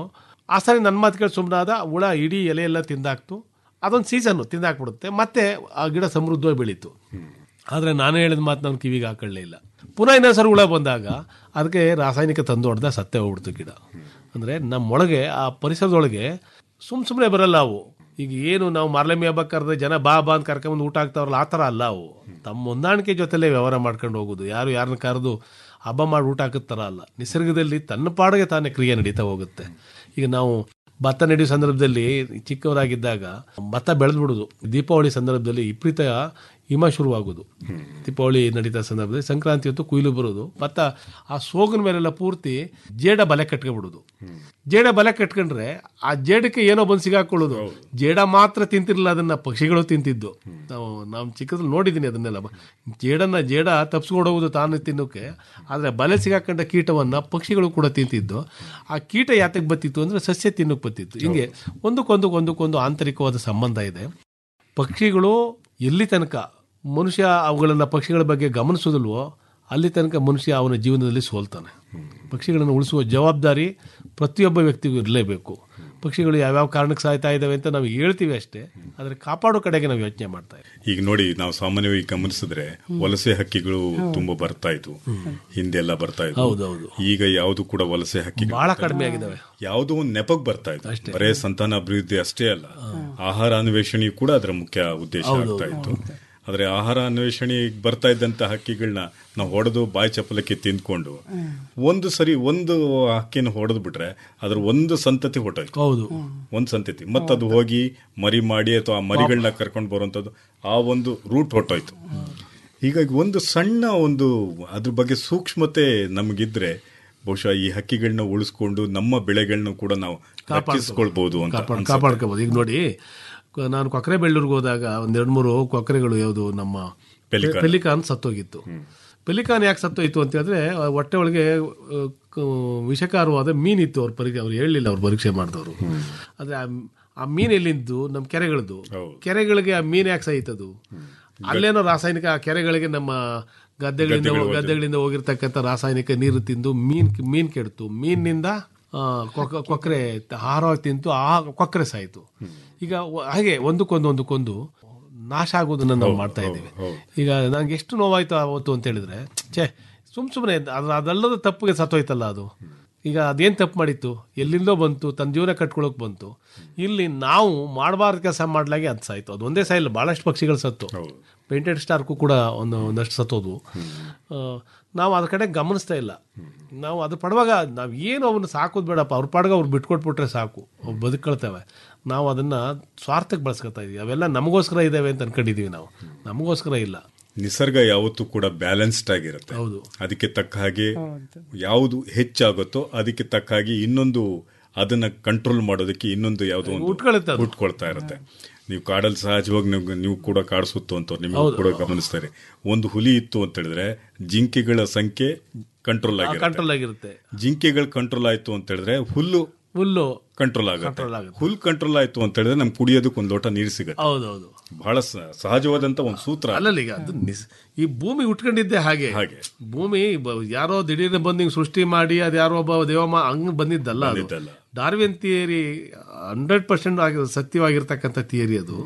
ಆ ಸರಿ ನನ್ನ ಮಾತು ಕೇಳಿ ಸುಮ್ಮನಾದ ಹುಳ ಇಡೀ ಎಲೆ ಎಲ್ಲ ತಿಂದಾಕ್ತು ಅದೊಂದು ಸೀಸನ್ನು ತಿಂದಾಕ್ಬಿಡುತ್ತೆ ಮತ್ತೆ ಆ ಗಿಡ ಸಮೃದ್ಧವಾಗಿ ಬೆಳೀತು ಆದರೆ ನಾನು ಹೇಳಿದ ಮಾತು ನಾನು ಕಿವಿಗೆ ಹಾಕೊಳ್ಳೇ ಇಲ್ಲ ಪುನಃ ಇನ್ನೊಂದು ಸರಿ ಹುಳ ಬಂದಾಗ ಅದಕ್ಕೆ ರಾಸಾಯನಿಕ ತಂದು ಹೊಡೆದ ಸತ್ತೇ ಹೋಗ್ಬಿಡ್ತು ಗಿಡ ಅಂದರೆ ನಮ್ಮೊಳಗೆ ಆ ಪರಿಸರದೊಳಗೆ ಸುಮ್ ಸುಮ್ಮನೆ ಬರಲ್ಲ ಅವು ಈಗ ಏನು ನಾವು ಮಾರ್ಲಮಿ ಹಬ್ಬ ಕರೆದ್ರೆ ಜನ ಬಾ ಬಾ ಅಂತ ಕರ್ಕೊಂಬಂದು ಊಟ ಆಗ್ತಾವ್ರಲ್ಲ ಆ ಥರ ಅಲ್ಲ ಅವು ತಮ್ಮ ಹೊಂದಾಣಿಕೆ ಜೊತೆಲೇ ವ್ಯವಹಾರ ಮಾಡ್ಕೊಂಡು ಹೋಗೋದು ಯಾರು ಯಾರನ್ನ ಕರೆದು ಹಬ್ಬ ಮಾಡಿ ಊಟ ಹಾಕೋ ಥರ ಅಲ್ಲ ನಿಸರ್ಗದಲ್ಲಿ ತನ್ನ ಪಾಡಿಗೆ ತಾನೇ ಕ್ರಿಯೆ ನಡೀತಾ ಹೋಗುತ್ತೆ ಈಗ ನಾವು ಭತ್ತ ನಡೆಯೋ ಸಂದರ್ಭದಲ್ಲಿ ಚಿಕ್ಕವರಾಗಿದ್ದಾಗ ಭತ್ತ ಬೆಳೆದು ಬಿಡೋದು ದೀಪಾವಳಿ ಸಂದರ್ಭದಲ್ಲಿ ವಿಪರೀತ ಹಿಮ ಶುರುವಾಗೋದು ದೀಪಾವಳಿ ನಡೀತಾ ಸಂದರ್ಭದಲ್ಲಿ ಸಂಕ್ರಾಂತಿ ಹೊತ್ತು ಕುಯ್ಲು ಬರೋದು ಭತ್ತ ಆ ಸೋಗಿನ ಮೇಲೆಲ್ಲ ಪೂರ್ತಿ ಜೇಡ ಬಲೆ ಕಟ್ಕೊಂಡ್ಬಿಡೋದು ಜೇಡ ಬಲೆ ಕಟ್ಕೊಂಡ್ರೆ ಆ ಜೇಡಕ್ಕೆ ಏನೋ ಬಂದು ಸಿಗಾಕೊಳ್ಳೋದು ಜೇಡ ಮಾತ್ರ ತಿಂತಿರ್ಲಿಲ್ಲ ಅದನ್ನ ಪಕ್ಷಿಗಳು ತಿಂತಿದ್ದು ನಾವು ನಾವು ಚಿಕ್ಕದ್ರಲ್ಲಿ ನೋಡಿದ್ದೀನಿ ಅದನ್ನೆಲ್ಲ ಜೇಡನ್ನ ಜೇಡ ತಪ್ಸ್ಕೊಂಡು ಹೋಗೋದು ತಾನು ತಿನ್ನೋಕೆ ಆದರೆ ಬಲೆ ಸಿಗಾಕೊಂಡ ಕೀಟವನ್ನ ಪಕ್ಷಿಗಳು ಕೂಡ ತಿಂತಿದ್ದು ಆ ಕೀಟ ಯಾತಕ್ಕೆ ಬತ್ತಿತ್ತು ಅಂದ್ರೆ ಸಸ್ಯ ತಿನ್ನೋಕೆ ಬತ್ತಿತ್ತು ಹಿಂಗೆ ಒಂದಕ್ಕೊಂದು ಒಂದಕ್ಕೊಂದು ಆಂತರಿಕವಾದ ಸಂಬಂಧ ಇದೆ ಪಕ್ಷಿಗಳು ಎಲ್ಲಿ ತನಕ ಮನುಷ್ಯ ಅವುಗಳನ್ನ ಪಕ್ಷಿಗಳ ಬಗ್ಗೆ ಗಮನಿಸೋದಿಲ್ವೋ ಅಲ್ಲಿ ತನಕ ಮನುಷ್ಯ ಅವನ ಜೀವನದಲ್ಲಿ ಸೋಲ್ತಾನೆ ಪಕ್ಷಿಗಳನ್ನು ಉಳಿಸುವ ಜವಾಬ್ದಾರಿ ಪ್ರತಿಯೊಬ್ಬ ವ್ಯಕ್ತಿಗೂ ಇರಲೇಬೇಕು ಪಕ್ಷಿಗಳು ಯಾವ್ಯಾವ ಕಾರಣಕ್ಕೆ ಸಾಯ್ತಾ ಇದ್ದಾವೆ ಅಂತ ನಾವು ಹೇಳ್ತೀವಿ ಅಷ್ಟೇ ಆದರೆ ಕಾಪಾಡೋ ಕಡೆಗೆ ನಾವು ಯೋಚನೆ ಮಾಡ್ತಾ ಇದ್ದೀವಿ ಈಗ ನೋಡಿ ನಾವು ಸಾಮಾನ್ಯವಾಗಿ ಗಮನಿಸಿದ್ರೆ ವಲಸೆ ಹಕ್ಕಿಗಳು ತುಂಬಾ ಬರ್ತಾ ಇದ್ವು ಹಿಂದೆಲ್ಲ ಬರ್ತಾ ಇದ್ವು ಹೌದೌದು. ಈಗ ಯಾವುದು ಕೂಡ ವಲಸೆ ಹಕ್ಕಿ ಬಹಳ ಕಡಿಮೆ ಆಗಿದಾವೆ ಯಾವುದೋ ಒಂದು ನೆಪಕ್ ಬರ್ತಾ ಇತ್ತು ಬರೇ ಸಂತಾನ ಅಭಿವೃದ್ಧಿ ಅಷ್ಟೇ ಅಲ್ಲ ಆಹಾರ ಅನ್ವೇಷಣೆಯು ಕೂಡ ಅದರ ಮುಖ್ಯ ಉದ್ದೇಶ ಆಗ್ತಾ ಇತ್ತು ಆದ್ರೆ ಆಹಾರ ಅನ್ವೇಷಣೆ ಬರ್ತಾ ಇದ್ದಂತ ಹಕ್ಕಿಗಳನ್ನ ನಾವು ಹೊಡೆದು ಬಾಯಿ ಚಪ್ಪಲಕ್ಕೆ ತಿಂದ್ಕೊಂಡು ಒಂದು ಸರಿ ಒಂದು ಹಕ್ಕಿನ ಹೊಡೆದು ಬಿಟ್ರೆ ಅದ್ರ ಒಂದು ಸಂತತಿ ಹೊಟ್ಟೋಯ್ತು ಹೌದು ಒಂದು ಸಂತತಿ ಮತ್ತದು ಹೋಗಿ ಮರಿ ಮಾಡಿ ಅಥವಾ ಆ ಮರಿಗಳನ್ನ ಕರ್ಕೊಂಡು ಬರುವಂಥದ್ದು ಆ ಒಂದು ರೂಟ್ ಹೊಟ್ಟೋಯ್ತು ಹೀಗಾಗಿ ಒಂದು ಸಣ್ಣ ಒಂದು ಅದ್ರ ಬಗ್ಗೆ ಸೂಕ್ಷ್ಮತೆ ನಮಗಿದ್ರೆ ಬಹುಶಃ ಈ ಹಕ್ಕಿಗಳನ್ನ ಉಳಿಸ್ಕೊಂಡು ನಮ್ಮ ಬೆಳೆಗಳನ್ನ ಕೂಡ ನಾವು ರಕ್ಷಿಸ್ಕೊಳ್ಬಹುದು ಅಂತ ಕಾಪಾಡ್ ಅನ್ಸುತ್ತೆ. ಕಾಪಾಡ್ಕೋಬಹುದು ಈಗ ನೋಡಿ ಕ- ನಾನು ಕೊಕ್ಕರೆ ಬೆಳ್ಳೂರಿಗೆ ಹೋದಾಗ ಒಂದ್ ಎರಡು ಮೂರು ಕೊಕ್ಕರೆಗಳು ಯಾವುದು ನಮ್ಮ ಪೆಲಿಕಾನ್. ಪೆಲಿಕಾನ್ ಸತ್ತೋಗಿತ್ತು ಪೆಲಿಕಾನ್ ಯಾಕೆ ಸತ್ತೋಯ್ತು ಅಂತ ಹೇಳಿದ್ರೆ ಆ ಹೊಟ್ಟೆ ಒಳಗೆ ಆ, ಕ- ವಿಷಕಾರವಾದ ಮೀನಿತ್ತು ಅವ್ರ ಪರೀಕ್ಷೆ ಅವ್ರು ಹೇಳಲಿಲ್ಲ ಅವ್ರು ಪರೀಕ್ಷೆ ಮಾಡಿದವರು ಆದ್ರೆ ಆ- ಆ ಮೀನ್ ಎಲ್ಲಿದ್ದು ನಮ್ಮ ಕೆರೆಗಳದ್ದು ಕೆರೆಗಳಿಗೆ ಆ ಮೀನ್ ಯಾಕೆ ಸಾಯ್ತದು ಅಲ್ಲೇನೋ ರಾಸಾಯನಿಕ ಆ ಕೆರೆಗಳಿಗೆ ನಮ್ಮ ಗದ್ದೆಗಳಿಂದ ಗದ್ದೆಗಳಿಂದ ಹೋಗಿರ್ತಕ್ಕಂಥ ರಾಸಾಯನಿಕ ನೀರು ತಿಂದು ಮೀನ್ ಮೀನ್ ಕೆಡ್ತು ಮೀನಿನಿಂದ ಆ, ಕೊಕ್ಕ- ಕೊಕ್ಕರೆ ಆಹಾರವಾಗಿ ತಿಂತು ಆ ಕೊಕ್ಕರೆ ಸಾಯ್ತು ಈಗ ವ- ಹಾಗೆ ಒಂದಕ್ಕೊಂದು ಒಂದಕ್ಕೊಂದು ನಾಶ ಆಗೋದನ್ನ ನಾವು ಮಾಡ್ತಾ ಇದ್ದೀವಿ ಈಗ ನಂಗೆ ಎಷ್ಟು ನೋವಾಯ್ತು ಅವತ್ತು ಅಂತ ಹೇಳಿದ್ರೆ ಛೇ ಸುಮ್ ಸುಮ್ಮನೆ ಅದು ಅದಲ್ಲದ ತಪ್ಪಿಗೆ ಸತ್ತೋಯ್ತಲ್ಲ ಅದು ಈಗ ಅದೇನು ತಪ್ಪು ಮಾಡಿತ್ತು ಎಲ್ಲಿಂದೋ ಬಂತು ತನ್ನ ಜೀವನ ಕಟ್ಕೊಳಕ್ ಬಂತು ಇಲ್ಲಿ ನಾವು ಮಾಡಬಾರ್ದು ಕೆಲಸ ಮಾಡ್ಲಾಗೆ ಅದು ಸಾಯ್ತು ಅದು ಒಂದೇ ಸಾಯಿಲ್ಲ ಭಾಳಷ್ಟು ಪಕ್ಷಿಗಳು ಸತ್ತು ಪೇಂಟೆಡ್ ಸ್ಟಾರ್ಕು ಕೂಡ ಒಂದು ಒಂದಷ್ಟು ಸತ್ತೋದು ಆ, ನಾವು ಅದ್ರ ಕಡೆ ಗಮನಿಸ್ತಾ ಇಲ್ಲ ನಾವು ಅದ್ರ ಪಡುವಾಗ ನಾವು ಏನು ಅವನ್ನ ಸಾಕೋದು ಬೇಡಪ್ಪ ಅವ್ರ ಪಾಡ್ಗೆ ಅವ್ರು ಬಿಟ್ಕೊಟ್ಬಿಟ್ರೆ ಸಾಕು ಅವ್ರು ಬದುಕೊಳ್ತೇವೆ ನಾವು ಅದನ್ನ ಸ್ವಾರ್ಥಕ್ಕೆ ಬಳಸ್ಕೊತಾ ಇದೀವಿ ಅವೆಲ್ಲ ನಮಗೋಸ್ಕರ ಇದಾವೆ ಅಂತ ಅನ್ಕೊಂಡಿದೀವಿ ನಾವು ನಮಗೋಸ್ಕರ ಇಲ್ಲ ನಿಸರ್ಗ ಯಾವತ್ತೂ ಕೂಡ ಬ್ಯಾಲೆನ್ಸ್ಡ್ ಆಗಿರುತ್ತೆ ಹೌದು. ಅದಕ್ಕೆ ತಕ್ಕ ಹಾಗೆ ಯಾವುದು ಹೆಚ್ಚಾಗುತ್ತೋ ಅದಕ್ಕೆ ತಕ್ಕ ಹಾಗೆ ಇನ್ನೊಂದು ಅದನ್ನ ಕಂಟ್ರೋಲ್ ಮಾಡೋದಕ್ಕೆ ಇನ್ನೊಂದು ಯಾವುದೋ ಒಂದು ಉಟ್ಕೊಳುತ್ತೆ ಅದು. ಉಟ್ಕೊಳ್ತಾ ಇರುತ್ತೆ ನೀವು ಕಾಡಲ್ಲಿ ಸಹಜವಾಗಿ ನೀವು ನೀವು ಕೂಡ ಕಾಡು ಸುತ್ತು ಅಂತ ನಿಮಗೆ ಕೂಡ ಗಮನಿಸ್ತಾರೆ ಒಂದು ಹುಲಿ ಇತ್ತು ಅಂತ ಹೇಳಿದ್ರೆ ಜಿಂಕೆಗಳ ಸಂಖ್ಯೆ ಕಂಟ್ರೋಲ್ ಆಗಿರುತ್ತೆ ಕಂಟ್ರೋಲ್ ಆಗಿರುತ್ತೆ ಜಿಂಕೆಗಳು ಕಂಟ್ರೋಲ್ ಆಯ್ತು ಅಂತ ಹೇಳಿದ್ರೆ ಹುಲ್ಲು ಹುಲ್ಲು ಕಂಟ್ರೋಲ್ ಆಗುತ್ತೆ ಹುಲ್ ಕಂಟ್ರೋಲ್ ಆಯ್ತು ಅಂತ ಹೇಳಿದ್ರೆ ನಮ್ಗೆ ಕುಡಿಯೋದಕ್ಕೆ ಒಂದು ಲೋಟ ನೀರು ಸಿಗುತ್ತೆ ಹೌದೌದು ಬಹಳ ಸ- ಸಹಜವಾದಂತ ಒಂದು ಸೂತ್ರ ಅಲ್ಲಲ್ಲ ಈಗ ಅದು ನಿಸ್- ಈ ಭೂಮಿ ಉಟ್ಕೊಂಡಿದ್ದೆ ಹಾಗೆ ಹಾಗೆ. ಭೂಮಿ ಬ- ಯಾರೋ ದಿಢೀರ್ನ ಬಂದು ಹಿಂಗ್ ಸೃಷ್ಟಿ ಮಾಡಿ ಅದು ಯಾರೋ ಒಬ್ಬ ದೇವಮ್ಮ ಹಂಗ್ ಬಂದಿದ್ದಲ್ಲ ಅದು. ಬಂದಿದ್ದಲ್ಲ. ಡಾರ್ವಿನ್ ಥಿಯರಿ ಹಂಡ್ರೆಡ್ ಪರ್ಸೆಂಟ್ ಆಗಿ ಸತ್ಯವಾಗಿರ್ತಕ್ಕಂಥ ಥಿಯರಿ ಅದು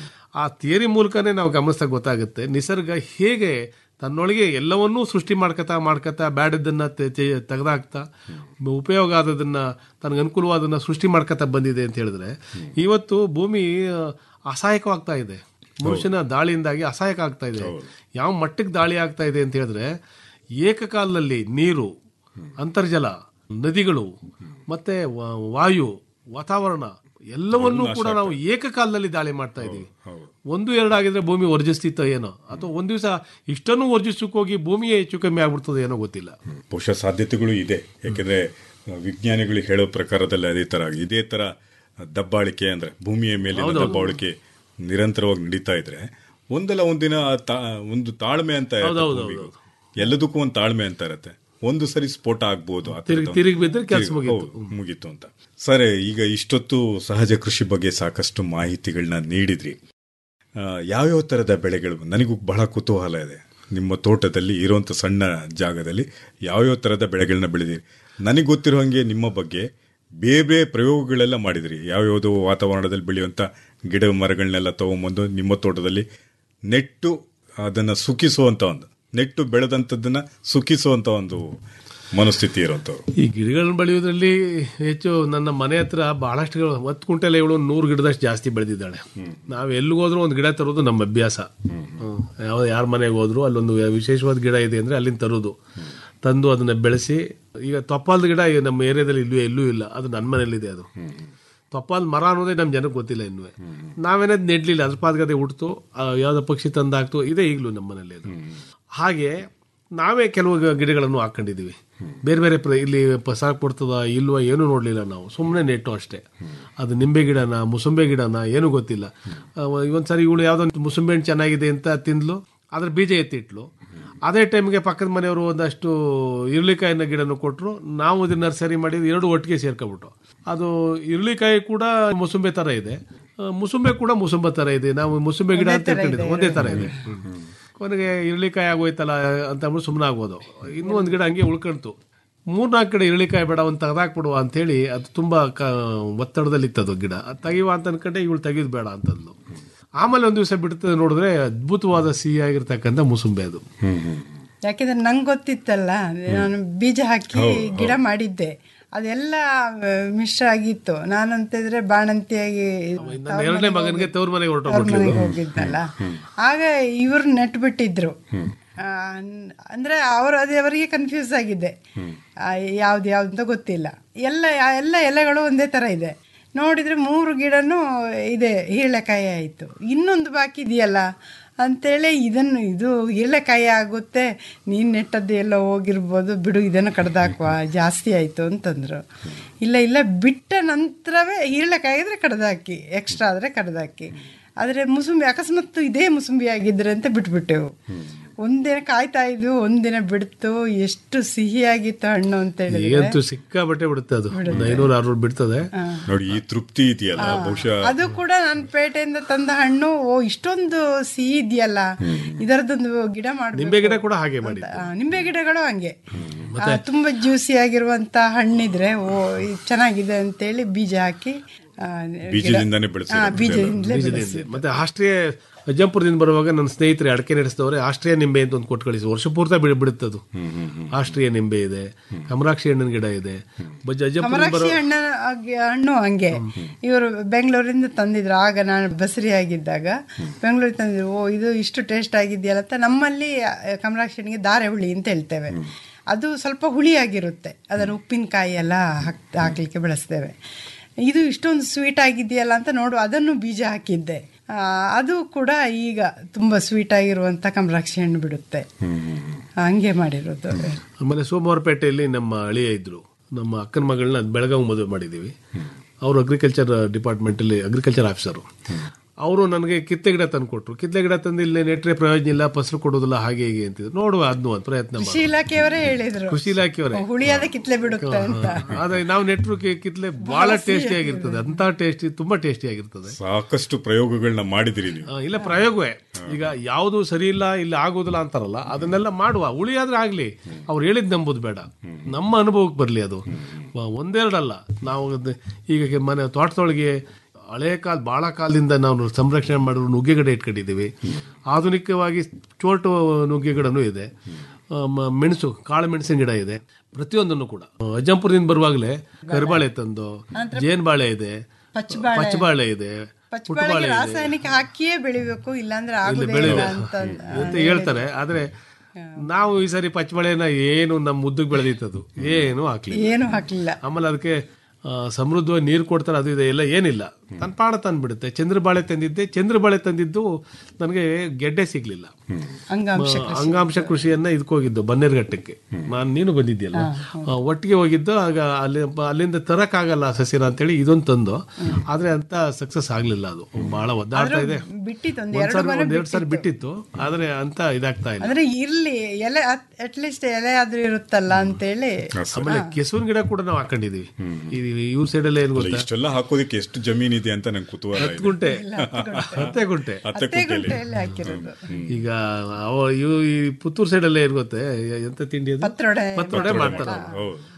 ಆ ಥಿಯರಿ ಮೂಲಕನೇ ನಾವು ಗಮನಿಸ್ದಾಗ ಗೊತ್ತಾಗುತ್ತೆ ನಿಸರ್ಗ ಹೇಗೆ ತನ್ನೊಳಗೆ ಎಲ್ಲವನ್ನೂ ಸೃಷ್ಟಿ ಮಾಡ್ಕತಾ ಮಾಡ್ಕತಾ ಬ್ಯಾಡದನ್ನ ತೆಗೆದಾಕ್ತಾ ಉಪಯೋಗ ಆದದನ್ನ ತನಗೆ ಅನುಕೂಲವಾದನ್ನ ಸೃಷ್ಟಿ ಮಾಡ್ಕತಾ ಬಂದಿದೆ ಅಂತ ಹೇಳಿದ್ರೆ ಇವತ್ತು ಭೂಮಿ ಆ, ಅಸಹಾಯಕವಾಗ್ತಾ ಇದೆ ಮನುಷ್ಯನ ದಾಳಿಯಿಂದಾಗಿ ಅಸಹಾಯಕ ಆಗ್ತಾ ಇದೆ ಯಾವ ಮಟ್ಟಕ್ಕೆ ದಾಳಿ ಆಗ್ತಾ ಇದೆ ಅಂತ ಹೇಳಿದ್ರೆ ಏಕಕಾಲದಲ್ಲಿ ನೀರು ಅಂತರ್ಜಲ ನದಿಗಳು ಮತ್ತೆ ವ- ವಾಯು ವಾತಾವರಣ ಎಲ್ಲವನ್ನೂ ಕೂಡ ನಾವು ಏಕಕಾಲದಲ್ಲಿ ದಾಳಿ ಮಾಡ್ತಾ ಇದೀವಿ ಒಂದು ಎರಡು ಆಗಿದ್ರೆ ಭೂಮಿ ವರ್ಜಿಸ್ತಿತ್ತೋ ಏನೋ ಅಥವಾ ಒಂದ್ ದಿವಸ ಇಷ್ಟನ್ನು ವರ್ಜಿಸಕ್ಕೆ ಹೋಗಿ ಭೂಮಿಯೇ ಹೆಚ್ಚು ಕಮ್ಮಿ ಆಗ್ಬಿಡ್ತದೆ ಏನೋ ಗೊತ್ತಿಲ್ಲ ಬಹುಶಃ ಸಾಧ್ಯತೆಗಳು ಇದೆ ಯಾಕೆಂದ್ರೆ ವಿಜ್ಞಾನಿಗಳು ಹೇಳೋ ಪ್ರಕಾರದಲ್ಲಿ ಅದೇ ತರ ಇದೇ ತರ ದಬ್ಬಾಳಿಕೆ ಅಂದ್ರೆ ಭೂಮಿಯ ಮೇಲಿನ ದಬ್ಬಾಳಿಕೆ ನಿರಂತರವಾಗಿ ನಡೀತಾ ಇದ್ರೆ ಒಂದಲ್ಲ ಒಂದಿನ ಆ ತಾ- ಒಂದು ತಾಳ್ಮೆ ಅಂತ ಇರುತ್ತೆ ಹೌದೌದು, ಭೂಮಿಗೂ. ಎಲ್ಲದಕ್ಕೂ ಒಂದು ತಾಳ್ಮೆ ಅಂತ ಇರುತ್ತೆ ಒಂದು ಸರಿ ಸ್ಫೋಟ ಆಗ್ಬೋದು ಆ ಥರದ್ದು. ತಿರುಗಿ- ತಿರುಗಿ ಬಿದ್ರೆ ಕೆಲ್ಸ ತಿರುಗಿ- ಮುಗೀತು. ಹೌದು, ಮುಗೀತು ಅಂತ ಸರಿ ಈಗ ಇಷ್ಟೊತ್ತು ಸಹಜ ಕೃಷಿ ಬಗ್ಗೆ ಸಾಕಷ್ಟು ಮಾಹಿತಿಗಳನ್ನ ನೀಡಿದ್ರಿ ಆ, ಯಾವ್ಯಾವ ಥರದ ಬೆಳೆಗಳು ನನಗೂ ಬಹಳ ಕುತೂಹಲ ಇದೆ ನಿಮ್ಮ ತೋಟದಲ್ಲಿ ಇರುವಂಥ ಸಣ್ಣ ಜಾಗದಲ್ಲಿ ಯಾವ್ಯಾವ ಥರದ ಬೆಳೆಗಳನ್ನ ಬೆಳೆದಿರಿ ನನಗೆ ಗೊತ್ತಿರೋ ಹಾಗೆ ನಿಮ್ಮ ಬಗ್ಗೆ ಬೇರೆ ಬೇರೆ ಪ್ರಯೋಗಗಳೆಲ್ಲ ಮಾಡಿದ್ರಿ ಯಾವ್ಯಾವುದೋ ವಾತಾವರಣದಲ್ಲಿ ಬೆಳೆಯುವಂತ ಗಿಡ ಮರಗಳನ್ನೆಲ್ಲ ತಗೊಂಬಂದು ನಿಮ್ಮ ತೋಟದಲ್ಲಿ ನೆಟ್ಟು ಅದನ್ನ ಸುಖಿಸುವಂತ ಒಂದು ನೆಟ್ಟು ಬೆಳೆದಂಥದ್ದನ್ನ ಸುಖಿಸುವಂತ ಒಂದು ಮನಸ್ಥಿತಿ ಇರುವಂತವ್ರು ಈ ಗಿಡಗಳನ್ನ ಬೆಳೆಯೋದ್ರಲ್ಲಿ ಹೆಚ್ಚು ನನ್ನ ಮನೆ ಹತ್ರ ಬಹಳಷ್ಟು ಗಿಡ- ಹತ್ತು ಕುಂಟೆಲ್ಲ ಇವಳು ನೂರು ಗಿಡದಷ್ಟು ಜಾಸ್ತಿ ಬೆಳೆದಿದ್ದಾಳೆ ನಾವು ಎಲ್ಲಿಗೆ ಹೋದ್ರೂ ಒಂದು ಗಿಡ ತರೋದು ನಮ್ಮ ಅಭ್ಯಾಸ ಹ್ಮ್. ಯಾವ ಯಾರ ಮನೆಗೆ ಹೋದ್ರು ಅಲ್ಲೊಂದು ವಿಶೇಷವಾದ ಗಿಡ ಇದೆ ಅಂದ್ರೆ ಅಲ್ಲಿಂದ ತರೋದು ತಂದು ಅದನ್ನ ಬೆಳೆಸಿ ಈಗ ತೊಪ್ಪಾಲ್ದ ಗಿಡ ಈ ನಮ್ಮ ಏರಿಯಾದಲ್ಲಿ ಇಲ್ಲೂ ಎಲ್ಲೂ ಇಲ್ಲ ಅದು ನನ್ನ ಮನೇಲಿದೆ ಅದು ತೊಪ್ಪಾಲ್ ಮರ ಅನ್ನೋದೇ ನಮ್ಮ ಜನಕ್ಕೆ ಗೊತ್ತಿಲ್ಲ ಇನ್ನೂ ನಾವೇನದ್ ನೆಡ್ಲಿಲ್ಲ ಅದ್ರ ಪಾದಗದೆ ಹುಡ್ತು ಯಾವ್ದೋ ಪಕ್ಷಿ ತಂದಾಕ್ತು ಇದೆ ಈಗಲೂ ನಮ್ಮ ಮನೇಲಿ ಅದು ಹಾಗೆ ನಾವೇ ಕೆಲವು ಗಿಡಗಳನ್ನು ಹಾಕೊಂಡಿದೀವಿ ಬೇರೆ ಬೇರೆ ಪ್ರ ಇಲ್ಲಿ ಪ- ಸಾಕ್ ಕೊಡ್ತದ ಇಲ್ವಾ ಏನೂ ನೋಡಲಿಲ್ಲ ನಾವು ಸುಮ್ಮನೆ ನೆಟ್ಟು ಅಷ್ಟೇ ಅದು ನಿಂಬೆ ಗಿಡನ ಮುಸುಂಬೆ ಗಿಡನ ಏನೂ ಗೊತ್ತಿಲ್ಲ ಇವೊಂದ್ಸರಿ ಇವಳು ಯಾವುದೋ ಮುಸುಂಬೆ ಹಣ್ಣು ಚೆನ್ನಾಗಿದೆ ಅಂತ ತಿಂದ್ಲು ಅದ್ರ ಬೀಜ ಎತ್ತಿಟ್ಲು ಅದೇ ಟೈಮ್ಗೆ ಪಕ್ಕದ ಮನೆಯವರು ಒಂದಷ್ಟು ಇರ್ಲಿಕಾಯಿನ ಗಿಡನು ಕೊಟ್ಟರು ನಾವು ಇದನ್ನ ನರ್ಸರಿ ಮಾಡಿ ಎರಡು ಒಟ್ಟಿಗೆ ಸೇರ್ಕೊಬಿಟ್ಟು ಅದು ಇರ್ಲಿಕಾಯಿ ಕೂಡ ಮುಸುಂಬೆ ತರ ಇದೆ ಆ, ಮುಸುಂಬೆ ಕೂಡ ಮುಸುಂಬೆ ತರ ಇದೆ ನಾವು ಮುಸುಂಬೆ ಗಿಡ ಅಂತ ಇಟ್ಕೊಂಡಿದ್ದೆ ಒಂದೇ ತರ ಇದೆ ಕೊನೆಗೆ ಇರ್ಲಿಕಾಯಿ ಆಗೋಯ್ತಲ್ಲ ಅಂತ ಅಂದ್ಬಿಟ್ಟು ಸುಮ್ಮನೆ ಆಗ್ಬೋದು ಇನ್ನೂ ಒಂದು ಗಿಡ ಹಂಗೆ ಉಳ್ಕೊಂತು ಮೂರ್ನಾಲ್ಕು ಕಡೆ ಇರಳಿಕಾಯಿ ಬೇಡ ಒಂದು ತೆಗೆದಾಕ್ಬಿಡುವ ಅಂತೇಳಿ ಅದು ತುಂಬಾ ಕ ಒತ್ತಡದಲ್ಲಿ ಇತ್ತದು ಗಿಡ ಅದು ತೆಗಿಯುವ ಅಂತ ಅನ್ಕೊಂಡೆ ಇವಳು ತೆಗೆದು ಬೇಡ ಅಂತಂದ್ಲು ಆಮೇಲೆ ಒಂದು ದಿವಸ ಬಿಡ್ತದೆ ನೋಡಿದ್ರೆ ಅದ್ಭುತವಾದ ಸಿಹಿಯಾಗಿರ್ತಕ್ಕಂಥ ಮುಸುಂಬೆ ಅದು ಯಾಕೆಂದ್ರೆ ನಂಗೆ ಗೊತ್ತಿತ್ತಲ್ಲ ನಾನು ಬೀಜ ಹಾಕಿ ಗಿಡ ಮಾಡಿದ್ದೆ ಅದೆಲ್ಲ ಆ, ಮಿಶ್ರ ಆಗಿತ್ತು ನಾನಂತಿದ್ರೆ ಬಾಣಂತಿಯಾಗಿ ನನ್ನ ಎರಡನೇ ಮಗನಿಗೆ ತವ್ರ ಮನೆಗೆ ಅವ್ರ ಹೊರಟೋಗ್ಬಿಟ್ಲು ಮನೆಗೆ ಹೋಗಿದ್ನಲ್ಲ ಆಗ ಇವ್ರು ನೆಟ್ ಬಿಟ್ಟಿದ್ರು ಆ, ಅನ್- ಅಂದ್ರೆ ಅವರು ಅದೇ ಅವರಿಗೆ ಕನ್ಫ್ಯೂಸ್ ಆಗಿದೆ ಆ, ಯಾವ್ದು ಯಾವ್ದು ಅಂತ ಗೊತ್ತಿಲ್ಲ ಎಲ್ಲ ಎಲ್ಲ ಎಲೆಗಳು ಒಂದೇ ತರ ಇದೆ ನೋಡಿದ್ರೆ ಮೂರು ಗಿಡನೂ ಇದೆ ಹೀಳೆಕಾಯಿ ಆಯಿತು ಇನ್ನೊಂದು ಬಾಕಿ ಇದೆಯಲ್ಲ ಅಂತೇಳಿ ಇದನ್ನು ಇದು ಹೀಳೆಕಾಯಿ ಆಗುತ್ತೆ ನೀನು ನೆಟ್ಟದ್ದು ಎಲ್ಲ ಹೋಗಿರ್ಬೋದು ಬಿಡು ಇದನ್ನು ಕಡ್ದಾಕುವ ಜಾಸ್ತಿ ಆಯಿತು ಅಂತಂದ್ರು ಇಲ್ಲ ಇಲ್ಲ ಬಿಟ್ಟ ನಂತರವೇ ಹೀಳೆಕಾಯಿ ಇದ್ರೆ ಕಡ್ದಾಕಿ ಎಕ್ಸ್ಟ್ರಾ ಆದರೆ ಕಡ್ದಾಕಿ ಆದರೆ ಮುಸುಂಬಿ ಅಕಸ್ಮಾತ್ ಇದೇ ಮುಸುಂಬಿ ಆಗಿದ್ರೆ ಅಂತ ಬಿಟ್ಬಿಟ್ಟೆವು ಒಂದಿನ ಕಾಯ್ತಾ ಇದ್ವು ಒಂದಿನ ಬಿಡ್ತು ಎಷ್ಟು ಸಿಹಿಯಾಗಿತ್ತು ಹಣ್ಣು ಅಂತ ಹೇಳಿದ್ರೆ ಈಗಂತೂ ಸಿಕ್ಕಾಬಟ್ಟೆ ಬಿಡುತ್ತೆ ಅದು ಒಂದು ಐನೂರು ಆರ್ನೂರು ಬಿಡ್ತದೆ ನೋಡಿ ಈ ತೃಪ್ತಿ ಇದೆಯಲ್ಲ ಬಹುಶಃ ಅದು ಕೂಡ ನಾನು ಪೇಟೆಯಿಂದ ತಂದ ಹಣ್ಣು ಓ ಇಷ್ಟೊಂದು ಸಿಹಿ ಇದೆಯಲ್ಲ ಇದರದೊಂದು ಗಿಡ ಮಾಡಿ ನಿಂಬೆ ಗಿಡ ಕೂಡ ಹಾಗೆ ಮಾಡಿ ನಿಂಬೆ ಗಿಡಗಳು ಹಂಗೆ ಆ, ತುಂಬಾ ಜ್ಯೂಸಿ ಆಗಿರುವಂತ ಹಣ್ಣಿದ್ರೆ ಓ ಇದು ಚೆನ್ನಾಗಿದೆ ಅಂತೇಳಿ ಬೀಜ ಹಾಕಿ ಆ, ಗಿಡ- ಬೀಜದಿಂದಾನೇ ಆ, ಬೆಳೆಸಿರೋದು ಬೀಜದಿಂದಲೇ ಬೀಜದಿಂದ. ಬೆಳೆಸಿ ಮತ್ತೆ ಆಸ್ಟ್ರಿಯ ಅಜ್ಜಂಪುರದಿಂದ ಬರುವಾಗ ನನ್ನ ಸ್ನೇಹಿತರೆ ಅಡಕೆ ನಡೆಸಿದವರೆ ಆಸ್ಟ್ರಿಯಾ ನಿಂಬೆ ಅಂತ ಒಂದು ಕೊಟ್ಟು ಕಳಿಸಿ ವರ್ಷ ಪೂರ್ತಿ ಬಿಡ್ ಬಿಡುತ್ತದು ಆಸ್ಟ್ರಿಯಾ ನಿಂಬೆ ಇದೆ ಕಮರಾಕ್ಷಿ ಹಣ್ಣಿನ ಗಿಡ ಇದೆ ಬಜ್ಜ ಅಜ್ಜಂಪುರದಿಂದ ಬರೋ ಕಮರಾಕ್ಷಿ ಹಣ್ಣ ಹಾಗೆ- ಹಣ್ಣು ಹಂಗೆ ಇವರು ಬೆಂಗಳೂರಿಂದ ತಂದಿದ್ರು ಆಗ ನಾನು ಬಸರಿ ಆಗಿದ್ದಾಗ ಬೆಂಗಳೂರಿಗೆ ತಂದಿದ್ರು ಓ ಇದು ಇಷ್ಟು ಟೇಸ್ಟ್ ಆಗಿದೆಯಲ್ಲ ಅಂತ ನಮ್ಮಲ್ಲಿ ಆ, ಕಮರಾಕ್ಷಿ ಹಣ್ಣಿಗೆ ದಾರೆ ಹುಳಿ ಅಂತ ಹೇಳ್ತೇವೆ ಅದು ಸ್ವಲ್ಪ ಹುಳಿಯಾಗಿರುತ್ತೆ ಅದನ್ನು ಉಪ್ಪಿನಕಾಯಿ ಎಲ್ಲ ಹಾಕ್ ಹಾಕ್ಲಿಕ್ಕೆ ಬಳಸ್ತೇವೆ ಇದು ಇಷ್ಟೊಂದು ಸ್ವೀಟ್ ಆಗಿದೆಯಲ್ಲ ಅಂತ ನೋಡು ಅದನ್ನು ಬೀಜ ಹಾಕಿದ್ದೆ ಆ, ಅದು ಕೂಡ ಈಗ ತುಂಬಾ ಸ್ವೀಟ್ ಆಗಿರುವಂತ ಕಮರಾಕ್ಷಿ ಹಣ್ಣು ಬಿಡುತ್ತೆ ಹಂಗೆ ಮಾಡಿರೋದು ಆಮೇಲೆ ಸೋಮವಾರಪೇಟೆಯಲ್ಲಿ ನಮ್ಮ ಅಳಿಯ ಇದ್ರು ನಮ್ಮ ಅಕ್ಕನ ಮಗಳನ್ನ ಬೆಳಗಾವಿ ಮದುವೆ ಮಾಡಿದ್ದೀವಿ ಅವರು ಅಗ್ರಿಕಲ್ಚರ್ ಡಿಪಾರ್ಟ್ಮೆಂಟಲ್ಲಿ ಅಗ್ರಿಕಲ್ಚರ್ ಆಫೀಸರು ಅವರು ನನಗೆ ಕಿತ್ತೆ ಗಿಡ ತಂದು ಕೊಟ್ಟರು ಕಿತ್ತೆ ಗಿಡ ತಂದು ಇಲ್ಲಿ ನೆಟ್ರೆ ಪ್ರಯೋಜನ ಇಲ್ಲ ಫಸಲು ಕೊಡೋದಿಲ್ಲ ಹಾಗೆ ಹೀಗೆ ಅಂತಿದ್ರು ನೋಡುವ ಅದನ್ನು ಒಂದು ಪ್ರಯತ್ನ ಕೃಷಿ ಮಾಡಿ ಇಲಾಖೆಯವರೇ ಹೇಳಿದ್ರು ಕೃಷಿ ಇಲಾಖೆಯವರೇ ಹುಳಿಯಾದ ಕಿತ್ಲೆ ಬಿಡುತ್ತೆ ಅಂತ ಆದ್ರೆ ನಾವು ನೆಟ್ರು ಕಿ- ಕಿತ್ಲೆ ಬಹಳ ಟೇಸ್ಟಿ ಆಗಿರ್ತದೆ ಅಂತ ಟೇಸ್ಟಿ ತುಂಬಾ ಟೇಸ್ಟಿ ಆಗಿರ್ತದೆ ಸಾಕಷ್ಟು ಪ್ರಯೋಗಗಳನ್ನ ಮಾಡಿದಿರಿ ನೀವು ಆ, ಇಲ್ಲ ಪ್ರಯೋಗವೇ ಈಗ ಯಾವುದು ಸರಿ ಇಲ್ಲ ಇಲ್ಲ ಆಗೋದಿಲ್ಲ ಅಂತಾರಲ್ಲ ಅದನ್ನೆಲ್ಲ ಮಾಡುವ ಉಳಿಯಾದ್ರೆ ಆಗ್ಲಿ ಅವ್ರು ಹೇಳಿದ್ ನಂಬುದು ಬೇಡ ನಮ್ಮ ಅನುಭವಕ್ಕೆ ಬರ್ಲಿ ಅದು ವ- ಒಂದೆರಡಲ್ಲ ನಾವು ಅದ್ನ- ಈಗ ಮನೆ ತೋಟದೊಳಗೆ ಹಳೆ ಕಾಲ ಬಹಳ ಕಾಲದಿಂದ ನಾವು ಸಂರಕ್ಷಣೆ ಮಾಡಿರೋ ನುಗ್ಗೆ ಗಿಡ ಇಟ್ಕೊಂಡಿದ್ದೀವಿ ಆಧುನಿಕವಾಗಿ ಚೋಟು ನುಗ್ಗೆ ಗಿಡನೂ ಇದೆ ಆ, ಮ- ಮೆಣಸು ಕಾಳು ಮೆಣಸಿನ ಗಿಡ ಇದೆ ಪ್ರತಿಯೊಂದನ್ನು ಕೂಡ ಅಜ್ಜಂಪುರದಿಂದ ಬರುವಾಗಲೇ ಕರಿಬಾಳೆ ತಂದು ಜೇನ್ ಬಾಳೆ ಇದೆ ಪಚ್ಚಬಾಳೆ. ಪಚ್ಚಬಾಳೆ ಇದೆ ಪಚ್ಚಬಾಳೆಗೆ ಪುಟ್ಟಬಾಳೆ ಇದೆ ರಾಸಾಯನಿಕ ಹಾಕಿಯೇ ಬೆಳಿಬೇಕು ಇಲ್ಲಾಂದ್ರೆ ಇಲ್ಲಿ ಆಗುದೇ ಇಲ್ಲ ಬೆಳೆಯುವ ಅಂತ ಅಂತ ಹೇಳ್ತಾರೆ ಆದ್ರೆ ನಾವು ಈ ಸರಿ ಪಚ್ಚಬಾಳೆನ ಏನು ನಮ್ಮ ಮುದ್ದಕ್ಕೆ ಬೆಳೆದಿತ್ತದು ಏನು ಹಾಕ್ಲಿ ಏನು ಹಾಕ್ಲಿಲ್ಲ ಆಮೇಲೆ ಅದಕ್ಕೆ ಆ, ಸಮೃದ್ಧವಾಗಿ ನೀರು ಕೊಡ್ತಾರೆ ಅದು ಇದೆ ಎಲ್ಲ ಏನಿಲ್ಲ ತನ್ನ ಪಾಡ ತಂದ್ಬಿಡುತ್ತೆ ಚಂದ್ರಬಾಳೆ ತಂದಿದ್ದೆ ಚಂದ್ರಬಾಳೆ ತಂದಿದ್ದು ನನಗೆ ಗೆಡ್ಡೆ ಸಿಗ್ಲಿಲ್ಲ ಅಂಗಾಂಶ ಮ- ಅಂಗಾಂಶ ಕೃಷಿಯನ್ನ ಇದಕ್ಕೋಗಿದ್ದು ಬನ್ನೇರ್ಘಟ್ಟಕ್ಕೆ ನಾನು ನೀನು ಬಂದಿದ್ಯಲ್ಲ ಆ, ಒಟ್ಟಿಗೆ ಹೋಗಿದ್ದು ಆಗ ಅಲ್ಲಿ ಅಲ್ಲಿಂದ ತರಕ್ಕಾಗಲ್ಲ ಆ ಸಸ್ಯನ ಅಂತೇಳಿ ಇದೊಂದು ತಂದು ಆದ್ರೆ ಅಂತ ಸಕ್ಸಸ್ ಆಗ್ಲಿಲ್ಲ ಅದು ಬಹಳ ಒದ್ದಾಡ್ತಾ ಇದೆ ಬಿಟ್ಟಿತ್ತು ಒಂದ್ ಎರಡು ಒಂದ್ಸಾರಿ ಮನೆ ಒಂದೆರಡು ಸಾರಿ ಬಿಟ್ಟಿತ್ತು ಆದ್ರೆ ಅಂತ ಇದಾಗ್ತಾ ಇಲ್ಲ ಅಂದ್ರೆ ಇರ್ಲಿ ಎಲೆ ಅಟ್ಲೀಸ್ಟ್ ಎಲೆ ಆದ್ರೂ ಇರುತ್ತಲ್ಲ ಅಂತೇಳಿ ಆಮೇಲೆ ಕೆಸುವಿನ ಗಿಡ ಕೂಡ ನಾವು ಹಾಕೊಂಡಿದೀವಿ ಈ ಇವ್ರ ಸೈಡ್ ಎಲ್ಲ ಏನ್ ಗೊತ್ತಾ ಇಷ್ಟೆಲ್ಲ ಹಾಕೋದಕ್ಕೆ ಎಷ್ಟು ಜಮೀನಿದೆ ಅಂತ ನಂಗೆ ಕುತೂಹಲ ಹತ್ತು ಇದೆ. ಗುಂಟೆ ಹತ್ತೆ ಗುಂಟೆ ಹತ್ತೆ ಗುಂಟೆಯಲ್ಲಿ ಎಲೆ ಹಾಕಿರೋದು ಈಗ ಅವ ಇವು ಈ ಪುತ್ತೂರು ಸೈಡ್ ಎಲ್ಲ ಏನ್ ಗೊತ್ತೆ ಎಂತ ತಿಂಡಿ ಅದು ಪತ್ರೊಡೆ ಪತ್ರೊಡೆ ಮಾಡ್ತಾರೆ ಅವ್ರು. ಹೌದು.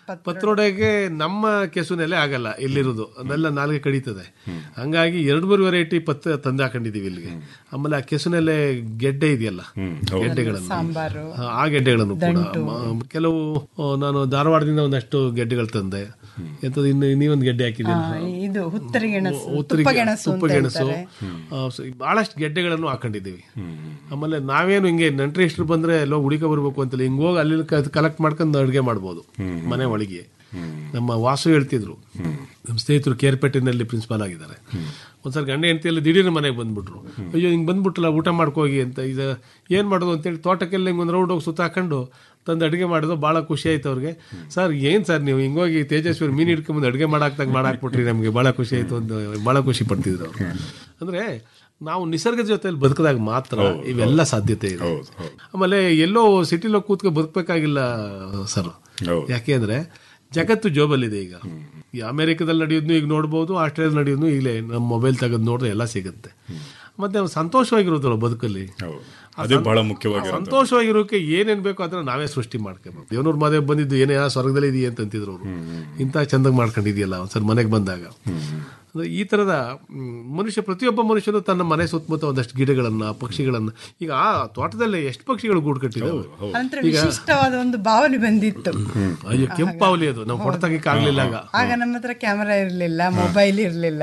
ಪತ್ರೊಡೆಗೆ ನಮ್ಮ ಕೆಸುನೆಲೆ ಆಗಲ್ಲ ಇಲ್ಲಿರೋದು ಅದೆಲ್ಲ ನಾಲ್ಗೆ ಕಡಿತದೆ ಹಂಗಾಗಿ ಎರಡು ಮೂರು ವೆರೈಟಿ ಪತ್ರ ತಂದು ಹಾಕೊಂಡಿದೀವಿ ಇಲ್ಲಿಗೆ ಆಮೇಲೆ ಆ ಕೆಸುನೆಲೆ ಗೆಡ್ಡೆ ಇದೆಯಲ್ಲ ಗೆಡ್ಡೆಗಳನ್ನು ಸಾಂಬಾರು ಆ, ಆ ಗೆಡ್ಡೆಗಳನ್ನು ಕೂಡ ಮ- ಕೆಲವು ಆ, ನಾನು ಧಾರವಾಡದಿಂದ ಒಂದಷ್ಟು ಗೆಡ್ಡೆಗಳು ತಂದೆ ಎಂತದ್ದು ಇನ್ನು ನೀವೊಂದು ಗೆಡ್ಡೆ ಹಾಕಿದ್ದೀನಿ ಆ, ಇದು ಹುತ್ತರಿ ಗೆಣಸು ಉತ್ತರಿ ತುಪ್ಪ ಗೆಣಸು ಅಂತ ತುಪ್ಪಗೆಣಸು ಹೇಳ್ತಾರೆ. ಆ, ಸೊ ಬಹಳಷ್ಟು ಗೆಡ್ಡೆಗಳನ್ನು ಹಾಕೊಂಡಿದ್ದೀವಿ ಆಮೇಲೆ ನಾವೇನು ಹಿಂಗೆ ನೆಂಟ್ರಿಷ್ಟ್ರು ಬಂದ್ರೆ ಎಲ್ಲೋ ಹುಡುಕ ಬರ್ಬೇಕು ಅಂತಲ್ಲ ಹಿಂಗ್ ಹೋಗಿ ಅಲ್ಲಿ ಕಲೆಕ್ಟ್ ಮಾಡ್ಕೊಂಡು ಅಡುಗೆ ಮಾಡ್ಬೋದು ಮನೆ ಒಳಗೆ ನಮ್ಮ ವಾಸು ಹೇಳ್ತಿದ್ರು ನಮ್ಮ ಸ್ನೇಹಿತರು ಕೇರ್ಪೇಟೆನಲ್ಲಿ ಪ್ರಿನ್ಸಿಪಾಲ್ ಆಗಿದ್ದಾರೆ ಒಂದ್ಸಲ ಗಂಡ ಹೆಂಡತಿಯಲ್ಲಿ ದಿಢೀರ್ ಮನೆಗೆ ಬಂದ್ಬಿಟ್ರು ಅಯ್ಯೋ ಹಿಂಗೆ ಬಂದ್ಬಿಟ್ರಲ್ಲ ಊಟ ಮಾಡ್ಕೋಗಿ ಅಂತ ಇದು ಏನು ಮಾಡೋದು ಅಂತೇಳಿ ತೋಟಕ್ಕೆಲ್ಲ ಹಿಂಗೆ ಒಂದು ರೌಂಡ್ ಹೋಗಿ ಸುತ್ತಾಕೊಂಡು ತಂದು ಅಡುಗೆ ಮಾಡೋದು ಭಾಳ ಖುಷಿ ಆಯ್ತು ಅವ್ರಿಗೆ ಸರ್ ಏನು ಸರ್ ನೀವು ಹಿಂಗೋಗಿ ತೇಜಸ್ವಿ ಮೀನು ಹಿಡ್ಕೊಂಬಂದು ಅಡುಗೆ ಮಾಡಾಕ್ದಾಗ ಮಾಡಾಕ್ಬಿಟ್ರಿ ನಮಗೆ ಭಾಳ ಖುಷಿ ಆಯ್ತು ಅಂತ ಭಾಳ ಖುಷಿ ಪಡ್ತಿದ್ರು ಅವರು ಅಂದರೆ ನಾವು ನಿಸರ್ಗದ ಜೊತೆಲಿ ಬದುಕಿದಾಗ ಮಾತ್ರ ಇವೆಲ್ಲ ಸಾಧ್ಯತೆ ಇದೆ ಆಮೇಲೆ ಎಲ್ಲೋ ಸಿಟಿಲೋ ಕೂತ್ಕೊ ಬದುಕಬೇಕಾಗಿಲ್ಲ ಸರ್ ಯಾಕೆ ಅಂದ್ರೆ ಜಗತ್ತು ಜೋಬಲ್ಲಿದೆ ಈಗ ಈ ಅಮೆರಿಕದಲ್ಲಿ ನಡೆಯೋದ್ನು ಈಗ ನೋಡ್ಬೋದು ಆಸ್ಟ್ರೇಲಿಯಾ ನಡೆಯೋದ್ನು ಈಗಲೇ ನಮ್ಮ ಮೊಬೈಲ್ ತೆಗೆದು ನೋಡಿದ್ರೆ ಎಲ್ಲ ಸಿಗುತ್ತೆ ಮತ್ತೆ ನಾವು ಸಂತೋಷವಾಗಿರೋದಲ್ಲ ಬದುಕಲ್ಲಿ ಆ ಅದೇ ಸಂ- ಬಹಳ ಆ ಮುಖ್ಯವಾಗಿರೋದು ಸಂತೋಷವಾಗಿರೋಕೆ ಏನೇನ್ ಬೇಕೋ ಅದನ್ನ ನಾವೇ ಸೃಷ್ಟಿ ಮಾಡ್ಕೋಬೇಕು ದೇವನೂರ್ ಮಾದೇವ್ ಬಂದಿದ್ದು ಏನೇ ಆ ಸ್ವರ್ಗದಲ್ಲಿ ಇದೆಯಾ ಅಂತ ಅಂತಿದ್ರು ಅವರು ಇಂಥ ಚಂದಾಗಿ ಮಾಡ್ಕೊಂಡಿದ್ಯಲ್ಲ ಒಂದ್ಸಲ ಮನೆಗೆ ಬಂದಾಗ ಅಂದ್ರೆ ಈ ತರದ ಮ್, ಮನುಷ್ಯ ಪ್ರತಿಯೊಬ್ಬ ಮನುಷ್ಯನು ತನ್ನ ಮನೆ ಸುತ್ತಮುತ್ತ ಒಂದಷ್ಟು ಗಿಡಗಳನ್ನ ಪಕ್ಷಿಗಳನ್ನ ಈಗ ಆ ತೋಟದಲ್ಲಿ ಎಷ್ಟು ಪಕ್ಷಿಗಳು ಗೂಡು ಕಟ್ಟಿದಾವೆ ಅನಂತರ ವಿಶಿಷ್ಟವಾದ ಒಂದು ಭಾವನೆ ಬಂದಿತ್ತು ಅಯ್ಯೋ ಕೆಂಪಾವಲಿ ಅದು ನಾವು ಫೋಟೋ ತೆಗಿಕ್ ಆಗ್ಲಿಲ್ಲ ಆಗ ಆಗ ನಮ್ಮ ಹತ್ರ ಕ್ಯಾಮರಾ ಇರ್ಲಿಲ್ಲ ಮೊಬೈಲ್ ಇರ್ಲಿಲ್ಲ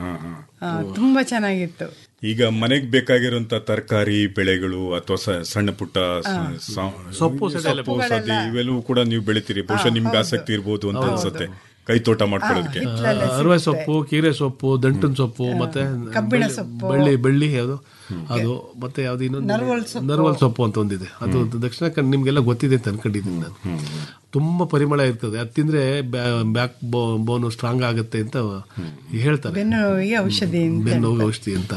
ಆ, ತುಂಬಾ ಚೆನ್ನಾಗಿತ್ತು ಈಗ ಮನೆಗೆ ಬೇಕಾಗಿರುವಂತ ತರಕಾರಿ ಬೆಳೆಗಳು ಅಥವಾ ಸ- ಸಣ್ಣ ಪುಟ್ಟ ಸ- ಸ- ಸೊಪ್ಪು ಸದೆಲ್ಲ ಸೊಪ್ಪು ಸದಿ ಇವೆಲ್ಲವೂ ಕೂಡ ನೀವು ಬೆಳಿತೀರಿ ಬಹುಶಃ ನಿಮ್ಗೆ ಆಸಕ್ತಿ ಇರ್ಬೋದು ಅಂತ ಅನ್ಸುತ್ತೆ ಕೈ ತೋಟ ಮಾಡ್ಕೊಳ್ಳೋದಕ್ಕೆ ಅರವೆ ಸೊಪ್ಪು ಕೀರೆ ಸೊಪ್ಪು ದಂಟನ್ ಸೊಪ್ಪು ಮತ್ತೆ ಕಬ್ಬಿಣ ಬೆಳ್ಳಿ- ಸೊಪ್ಪು. ಬೆಳ್ಳಿ ಬೆಳ್ಳಿ ಯಾವುದು ಅದು ಮತ್ತೆ ಯಾವ್ದು ಇನ್ನೊಂದು ನರ್ವಲ್ ಸೊಪ್ಪು. ನರ್ವಲ್ ಸೊಪ್ಪು ಅಂತ ಒಂದಿದೆ ಅದು ದಕ್ಷಿಣ ಕನ್ನಡ ನಿಮ್ಗೆಲ್ಲ ಗೊತ್ತಿದೆ ಅಂತ ಅನ್ಕೊಂಡಿದ್ದೀನಿ ನಾನು ತುಂಬಾ ಪರಿಮಳ ಇರ್ತದೆ ಅದು ತಿಂದ್ರೆ ಬ್ಯಾಕ್ ಬೋನ್ ಸ್ಟ್ರಾಂಗ್ ಆಗುತ್ತೆ ಅಂತ ಹೇಳ್ತಾರೆ ಬೆನ್ನು ನೋವಿಗೆ ಔಷಧಿ ಅಂತ ಬೆನ್ನು ನೋವು ಔಷಧಿ ಅಂತ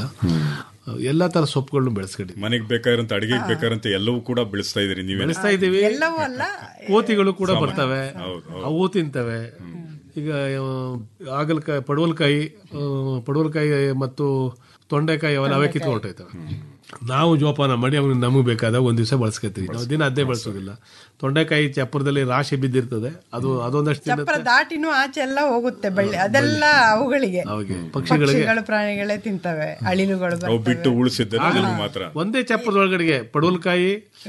ಎಲ್ಲಾ ತರ ಸೊಪ್ಪುಗಳನ್ನು ಬೆಳೆಸ್ಕೊಂಡಿದ್ದೀವಿ ಮನೆಗೆ ಬೇಕಾಗಿರೋಂತ ಅಡಿಗೆಗೆ ಬೇಕಾಗಿರೋಂತ ಎಲ್ಲವೂ ಕೂಡ ಬೆಳೆಸ್ತಾ ಇದೀರಿ ನೀವೇ ಬೆಳೆಸ್ತಾ ಇದ್ದೀವಿ ಎಲ್ಲವೂ ಅಲ್ಲ ಕೋತಿಗಳು ಕೂಡ ಬರ್ತವೆ ಅವು ತಿಂತವೆ ಈಗ ಆ, ಹಾಗಲಕಾಯಿ ಪಡವಲಕಾಯಿ ಆ, ಪಡವಲಕಾಯಿ ಮತ್ತು ತೊಂಡೆಕಾಯಿ ಅವೆಲ್ಲ ಅವೇ ಕಿತ್ಕೊಂಡು ಹೊರ್ಟೋಯ್ತವೆ ನಾವು ಜೋಪಾನ ಮಾಡಿ ಅವ್ನಿಗೆ ನಮಗೆ ಬೇಕಾದಾಗ ಒಂದ್ ದಿವಸ ಬಳಸ್ಕೊತೀವಿ ನಾವು ದಿನ ಅದೇ ಬಳಸೋದಿಲ್ಲ ತೊಂಡೆಕಾಯಿ ಚಪ್ಪರದಲ್ಲಿ ರಾಶಿ ಬಿದ್ದಿರ್ತದೆ ಅದು ಅದೊಂದಷ್ಟು ಚಪ್ರ ತಿನ್ನುತ್ತೆ ದಾಟಿನೂ ಆಚೆ ಎಲ್ಲ ಹೋಗುತ್ತೆ ಬಳ್ಳಿ ಅದೆಲ್ಲ ಅವುಗಳಿಗೆ ಅವುಗೆ, ಪಕ್ಷಿಗಳಿಗೆ ಪಕ್ಷಿಗಳು ಪ್ರಾಣಿಗಳೇ ತಿಂತವೆ ಅಳಿಲುಗಳು ಅವು ಬಿಟ್ಟು ಬರ್ತವೆ ಉಳಿಸಿದ್ರೆ ನಿಮ್ಗೆ ಮಾತ್ರ ಒಂದೇ ಚಪ್ಪರದ ಒಳಗಡೆಗೆ ಪಡವಲಕಾಯಿ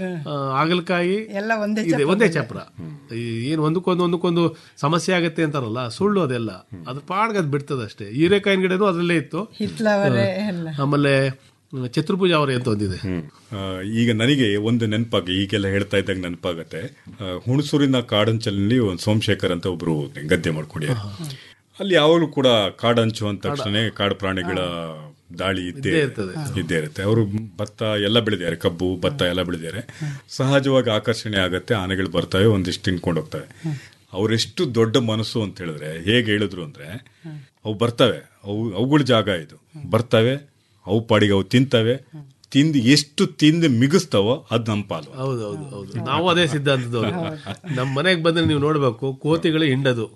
ಹಾಗಲಕಾಯಿ ಎಲ್ಲ ಒಂದೇ ಇದೆ ಒಂದೇ ಚಪ್ರ ಈ ಏನು ಒಂದಕ್ಕೊಂದು ಒಂದಕ್ಕೊಂದು ಸಮಸ್ಯೆ ಆಗತ್ತೆ ಅಂತಾರಲ್ಲ ಸುಳ್ಳು ಅದೆಲ್ಲ ಅದ್ರ ಪಾಡ್ಗೆ ಅದು ಬಿಡ್ತದೆ ಅಷ್ಟೇ ಹೀರೆಕಾಯಿನ ಗಿಡನೂ ಅದರಲ್ಲೇ ಇತ್ತು ಹಿತ್ಲವರೆ ಎಲ್ಲ ಆಮೇಲೆ ಚತುರ್ಭುಜ ಅವರೇ ಅಂತ ಒಂದಿದೆ ಆ, ಈಗ ನನಗೆ ಒಂದು ನೆನಪಾಗ ಈಗೆಲ್ಲ ಹೇಳ್ತಾ ಇದ್ದಾಗ ನೆನಪಾಗತ್ತೆ ಆ, ಹುಣಸೂರಿನ ಕಾಡಂಚಲಲ್ಲಿ ಒಂದು ಸೋಮಶೇಖರ್ ಅಂತ ಒಬ್ರು ಗದ್ದೆ ಮಾಡ್ಕೊಂಡಿದ್ದಾರೆ ಅಲ್ಲಿ ಯಾವಾಗಲೂ ಕೂಡ ಕಾಡಂಚು ಅಂದ ತಕ್ಷಣ ಕಾಡು ಪ್ರಾಣಿಗಳ ದಾಳಿ ಇದ್ದೇ ಇದ್ದೇ ಇರ್ತದೆ. ಇದ್ದೇ ಇರುತ್ತೆ ಅವರು ಭತ್ತ ಎಲ್ಲ ಬೆಳೆದಿದ್ದಾರೆ ಕಬ್ಬು ಭತ್ತ ಎಲ್ಲ ಬೆಳೆದಿದ್ದಾರೆ ಸಹಜವಾಗಿ ಆಕರ್ಷಣೆ ಆಗತ್ತೆ ಆನೆಗಳು ಬರ್ತವೆ ಒಂದಿಷ್ಟು ತಿನ್ಕೊಂಡು ಹೋಗ್ತವೆ ಅವರೆಷ್ಟು ದೊಡ್ಡ ಮನಸ್ಸು ಅಂತ ಹೇಳಿದ್ರೆ ಹೇಗೆ ಹೇಳಿದ್ರು ಅಂದ್ರೆ ಅವು ಬರ್ತವೆ ಅವು ಅವುಗಳ ಜಾಗ ಇದು ಬರ್ತವೆ ಅವು ಪಾಡಿಗೆ ಅವು ತಿಂತವೆ ತಿಂದು ಎಷ್ಟು ತಿಂದು ಮಿಗಿಸ್ತಾವೋ ಅದು ನಮ್ಮ ಪಾಲು ಹೌದೌದು ಹೌದು ನಾವು ಅದೇ ಸಿದ್ಧಾಂತದವ್ರು ನಮ್ಮ ಮನೆಗೆ ಬಂದ್ರೆ ನೀವು ನೋಡ್ಬೇಕು ಕೋತಿಗಳು ಹಿಂಡದು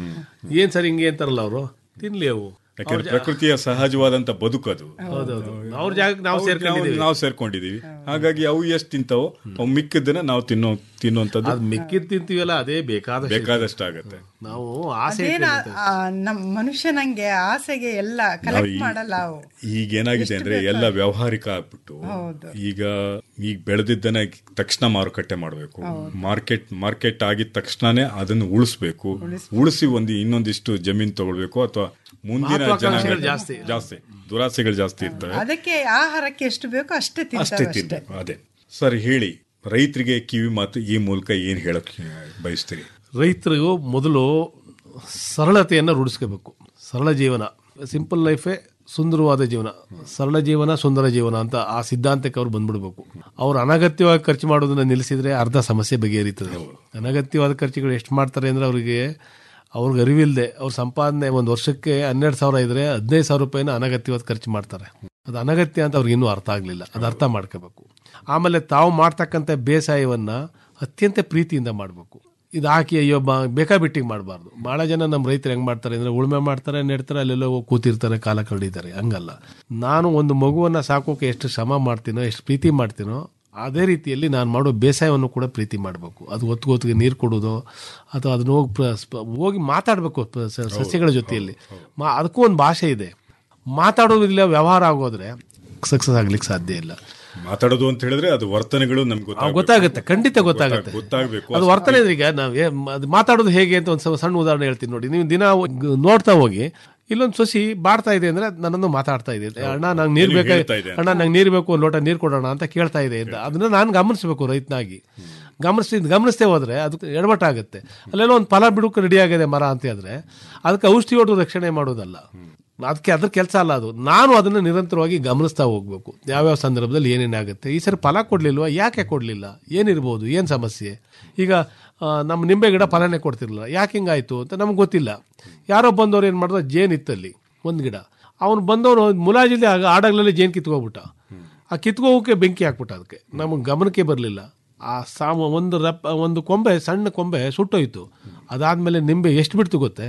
ಏನ್ ಸರ್ ಹಿಂಗೆ ಅಂತಾರಲ್ಲ ಅವರು ತಿನ್ಲಿ ಅವು ಯಾಕಂದ್ರೆ ಪ್ರಕೃತಿಯ ಸಹಜವಾದಂತ ಬದುಕದು ಹೌದೌದು ಅವ್ರ ಜಾಗಕ್ಕೆ ನಾವು ಅವ್ರು ಸೇರ್ಕೊಂಡಿದ್ದೀವಿ ನಾವು ಸೇರ್ಕೊಂಡಿದೀವಿ ಹಾಗಾಗಿ ಅವು ಎಷ್ಟು ತಿಂತಾವೋ ಅವು ಮಿಕ್ಕಿದ್ದನ್ನ ನಾವು ತಿನ್ನೋ ತಿನ್ನುವಂಥದ್ದು ಅದ್ ಮಿಕ್ಕಿದ್ ತಿಂತೀವಲ್ಲ ಅದೇ ಬೇಕಾದಷ್ಟು ಬೇಕಾದಷ್ಟು ಆಗತ್ತೆ ನಾವು ಆಸೆ ಅದೇನ ಇಟ್ಕೊಂಡಿರ್ತೀವಿ. ನಮ್ ಮನುಷ್ಯನಂಗೆ ಆಸೆಗೆ ಎಲ್ಲ ಕಲೆಕ್ಟ್ ಈ- ಮಾಡಲ್ಲ ಅವು ಈಗ ಏನಾಗಿದೆ ಅಂದ್ರೆ ಎಲ್ಲ ವ್ಯಾವಹಾರಿಕ ಆಗ್ಬಿಟ್ಟು ಹೌದು. ಈಗ ಈಗ ಬೆಳೆದಿದ್ದನ್ನ ತಕ್ಷಣ ಮಾರುಕಟ್ಟೆ ಮಾಡಬೇಕು ಮಾರ್ಕೆಟ್ ಮಾರ್ಕೆಟ್ ಆಗಿದ ತಕ್ಷಣನೇ ಅದನ್ನು ಉಳಿಸ್ಬೇಕು ಉಳಿಸಿ ಒಂದು ಇನ್ನೊಂದಿಷ್ಟು ಜಮೀನ್ ತಗೊಳ್ಬೇಕು ಅಥವಾ ಮುಂದಿನ ಮಹತ್ವಾಕಾಂಕ್ಷೆಗಳು ಜನಾಂಗ ಜಾಸ್ತಿ. ಜಾಸ್ತಿ ದುರಾಸೆಗಳು ಜಾಸ್ತಿ ಇರ್ತವೆ ಅದಕ್ಕೆ ಆಹಾರಕ್ಕೆ ಎಷ್ಟು ಬೇಕೋ ಅಷ್ಟೇ ಅಷ್ಟೇ ತಿಂತಾವೆ ಅಷ್ಟೇ ತಿನ್ಬೇಕು ಅದೇ ಸರ್ ಹೇಳಿ ರೈತರಿಗೆ ಕಿವಿ ಮಾತು ಈ ಮೂಲಕ ಏನ್ ಹೇಳಕ್ ಬಯಸ್ತೀರಿ ರೈತರಿಗೂ ಮೊದಲು ಸರಳತೆಯನ್ನು ರೂಢಿಸ್ಕೋಬೇಕು ಸರಳ ಜೀವನ ಸಿಂಪಲ್ ಲೈಫೇ ಸುಂದರವಾದ ಜೀವನ ಸರಳ ಜೀವನ ಸುಂದರ ಜೀವನ ಅಂತ ಆ ಸಿದ್ಧಾಂತಕ್ಕೆ ಅವ್ರು ಬಂದ್ಬಿಡ್ಬೇಕು ಅವ್ರು ಅನಗತ್ಯವಾಗಿ ಖರ್ಚು ಮಾಡೋದನ್ನ ನಿಲ್ಲಿಸಿದ್ರೆ ಅರ್ಧ ಸಮಸ್ಯೆ ಬಗೆಹರಿತದೆ ಅನಗತ್ಯವಾದ ಖರ್ಚುಗಳು ಎಷ್ಟು ಮಾಡ್ತಾರೆ ಅಂದ್ರೆ ಅವರಿಗೆ ಅವ್ರಿಗೆ ಅರಿವಿಲ್ಲದೆ ಅವ್ರ ಸಂಪಾದನೆ ಒಂದು ವರ್ಷಕ್ಕೆ ಹನ್ನೆರಡು ಸಾವಿರ ಇದ್ರೆ ಹದಿನೈದು ಸಾವಿರ ರೂಪಾಯಿನ ಅನಗತ್ಯವಾದ ಖರ್ಚು ಮಾಡ್ತಾರೆ ಅದು ಅನಗತ್ಯ ಅಂತ ಅವ್ರಿಗೆ ಇನ್ನೂ ಅರ್ಥ ಆಗಲಿಲ್ಲ ಅದು ಅರ್ಥ ಮಾಡ್ಕೋಬೇಕು ಆಮೇಲೆ ತಾವು ಮಾಡ್ತಕ್ಕಂಥ ಬೇಸಾಯವನ್ನ ಅತ್ಯಂತ ಪ್ರೀತಿಯಿಂದ ಮಾಡಬೇಕು ಇದು ಹಾಕಿ ಅಯ್ಯೋ ಬಾ ಬೇಕಾಬಿಟ್ಟಿಗೆ ಮಾಡಬಾರ್ದು ಭಾಳ ಜನ ನಮ್ಮ ರೈತರು ಹೆಂಗ್ ಮಾಡ್ತಾರೆ ಅಂದ್ರೆ ಉಳುಮೆ ಮಾಡ್ತಾರೆ ನೆಡ್ತಾರೆ ಅಲ್ಲೆಲ್ಲೋ ಹೋಗಿ ಕೂತಿರ್ತಾರೆ ಕಾಲ ಕಳೀತಾರೆ ಹಂಗಲ್ಲ ನಾನು ಒಂದು ಮಗುವನ್ನ ಸಾಕೋಕೆ ಎಷ್ಟು ಶ್ರಮ ಮಾಡ್ತೀನೋ ಎಷ್ಟು ಪ್ರೀತಿ ಮಾಡ್ತೀನೋ ಅದೇ ರೀತಿಯಲ್ಲಿ ನಾನು ಮಾಡೋ ಬೇಸಾಯವನ್ನು ಕೂಡ ಪ್ರೀತಿ ಮಾಡಬೇಕು ಅದು ಹೊತ್ತು ಹೊತ್ತಿಗೆ ನೀರು ಕೊಡೋದು ಅಥವಾ ಅದನ್ನ ಹೋಗಿ ಪ್ರ- ಸ್ಪ- ಹೋಗಿ ಮಾತಾಡಬೇಕು ಸಸ್ಯಗಳ ಜೊತೆಯಲ್ಲಿ ಮಾ ಅದಕ್ಕೂ ಒಂದು ಭಾಷೆ ಇದೆ ಮಾತಾಡೋದಿಲ್ಲ ವ್ಯವಹಾರ ಆಗೋದ್ರೆ ಸಕ್ಸಸ್ ಆಗ್ಲಿಕ್ಕೆ ಸಾಧ್ಯ ಇಲ್ಲ ಮಾತಾಡೋದು ಅಂತ ಹೇಳಿದ್ರೆ ಅದು ವರ್ತನೆಗಳು ನಮ್ಗೆ ಆ, ಗೊತ್ತಾಗುತ್ತೆ ಖಂಡಿತ ಗೊತ್ತಾಗುತ್ತೆ ಗೊತ್ತಾಗಬೇಕು ಅದು ವರ್ತನೆ ಅಂದ್ರೆ ಈಗ ನಾವು ಏ- ಅದು ಮಾತಾಡೋದು ಹೇಗೆ ಅಂತ ಒಂದು ಸ- ಸಣ್ಣ ಉದಾಹರಣೆ ಹೇಳ್ತೀನಿ ನೋಡಿ ನೀವು ದಿನ ಗ್- ನೋಡ್ತಾ ಹೋಗಿ ಇಲ್ಲೊಂದು ಸೊಸಿ ಬಾಡ್ತಾ ಇದೆ ಅಂದ್ರೆ ನನ್ನನ್ನು ಮಾತಾಡ್ತಾ ಇದೆ ಅಣ್ಣ ನಂಗೆ ನೀರು ಏನು ಬೇಕಾ ಹೇಳ್ತಾ ಇದೆ ಅಂತ. ಅಣ್ಣ ನಂಗೆ ನೀರು ಬೇಕು ಒಂದು ಲೋಟ ನೀರು ಕೊಡೋಣ ಅಂತ ಕೇಳ್ತಾ ಇದೆ ಅಂತ ಅದನ್ನ ನಾನು ಗಮನಿಸಬೇಕು ರೈತನಾಗಿ ಗಮನಿಸಿ ಗಮನಿಸ್ತೇ ಹೋದ್ರೆ ಅದಕ್ಕೆ ಎಡವಟ್ಟಾಗುತ್ತೆ ಅಲ್ಲೆಲ್ಲ ಒಂದು ಫಲ ಬಿಡುಕ್ಕೆ ರೆಡಿ ಆಗಿದೆ ಮರ ಅಂತ ಹೇಳಿದ್ರೆ ಅದಕ್ಕೆ ಔಷಧಿ ಹೊಡೆದು ರಕ್ಷಣೆ ಮಾಡೋದಲ್ಲ ಅದಕ್ಕೆ ಅದ್ರ ಕೆಲಸ ಅಲ್ಲ ಅದು ನಾನು ಅದನ್ನು ನಿರಂತರವಾಗಿ ಗಮನಿಸ್ತಾ ಹೋಗ್ಬೇಕು ಯಾವ್ಯಾವ ಸಂದರ್ಭದಲ್ಲಿ ಏನೇನಾಗುತ್ತೆ ಈ ಸರಿ ಫಲ ಕೊಡ್ಲಿಲ್ವಾ ಯಾಕೆ ಕೊಡಲಿಲ್ಲ ಏನಿರ್ಬೋದು ಏನು ಸಮಸ್ಯೆ ಈಗ ಆ, ನಮ್ಮ ನಿಂಬೆ ಗಿಡ ಫಲನೇ ಕೊಡ್ತಿರ್ಲಿಲ್ಲ ಯಾಕೆ ಹಿಂಗಾಯ್ತು ಅಂತ ನಮ್ಗೆ ಗೊತ್ತಿಲ್ಲ ಯಾರೋ ಬಂದವ್ರು ಏನು ಮಾಡಿದ್ರು ಜೇನ್ ಇತ್ತಲ್ಲಿ ಒಂದು ಗಿಡ ಅವನು ಬಂದವನು ಮುಲಾಜಿಲ್ಲಿ ಆಗ ಆಡಗಳಲ್ಲಿ ಜೇನು ಕಿತ್ಕೋಗ್ಬಿಟ್ಟ ಆ ಕಿತ್ಕೋಕೆ ಬೆಂಕಿ ಹಾಕ್ಬಿಟ್ಟ ಅದಕ್ಕೆ ನಮಗೆ ಗಮನಕ್ಕೆ ಬರಲಿಲ್ಲ ಆ ಸಾಮ ಒಂದು ರಪ್ ಒಂದು ಕೊಂಬೆ ಸಣ್ಣ ಕೊಂಬೆ ಸುಟ್ಟೋಯ್ತು ಅದಾದ್ಮೇಲೆ ನಿಂಬೆ ಎಷ್ಟು ಬಿಡ್ತು ಗೊತ್ತೇ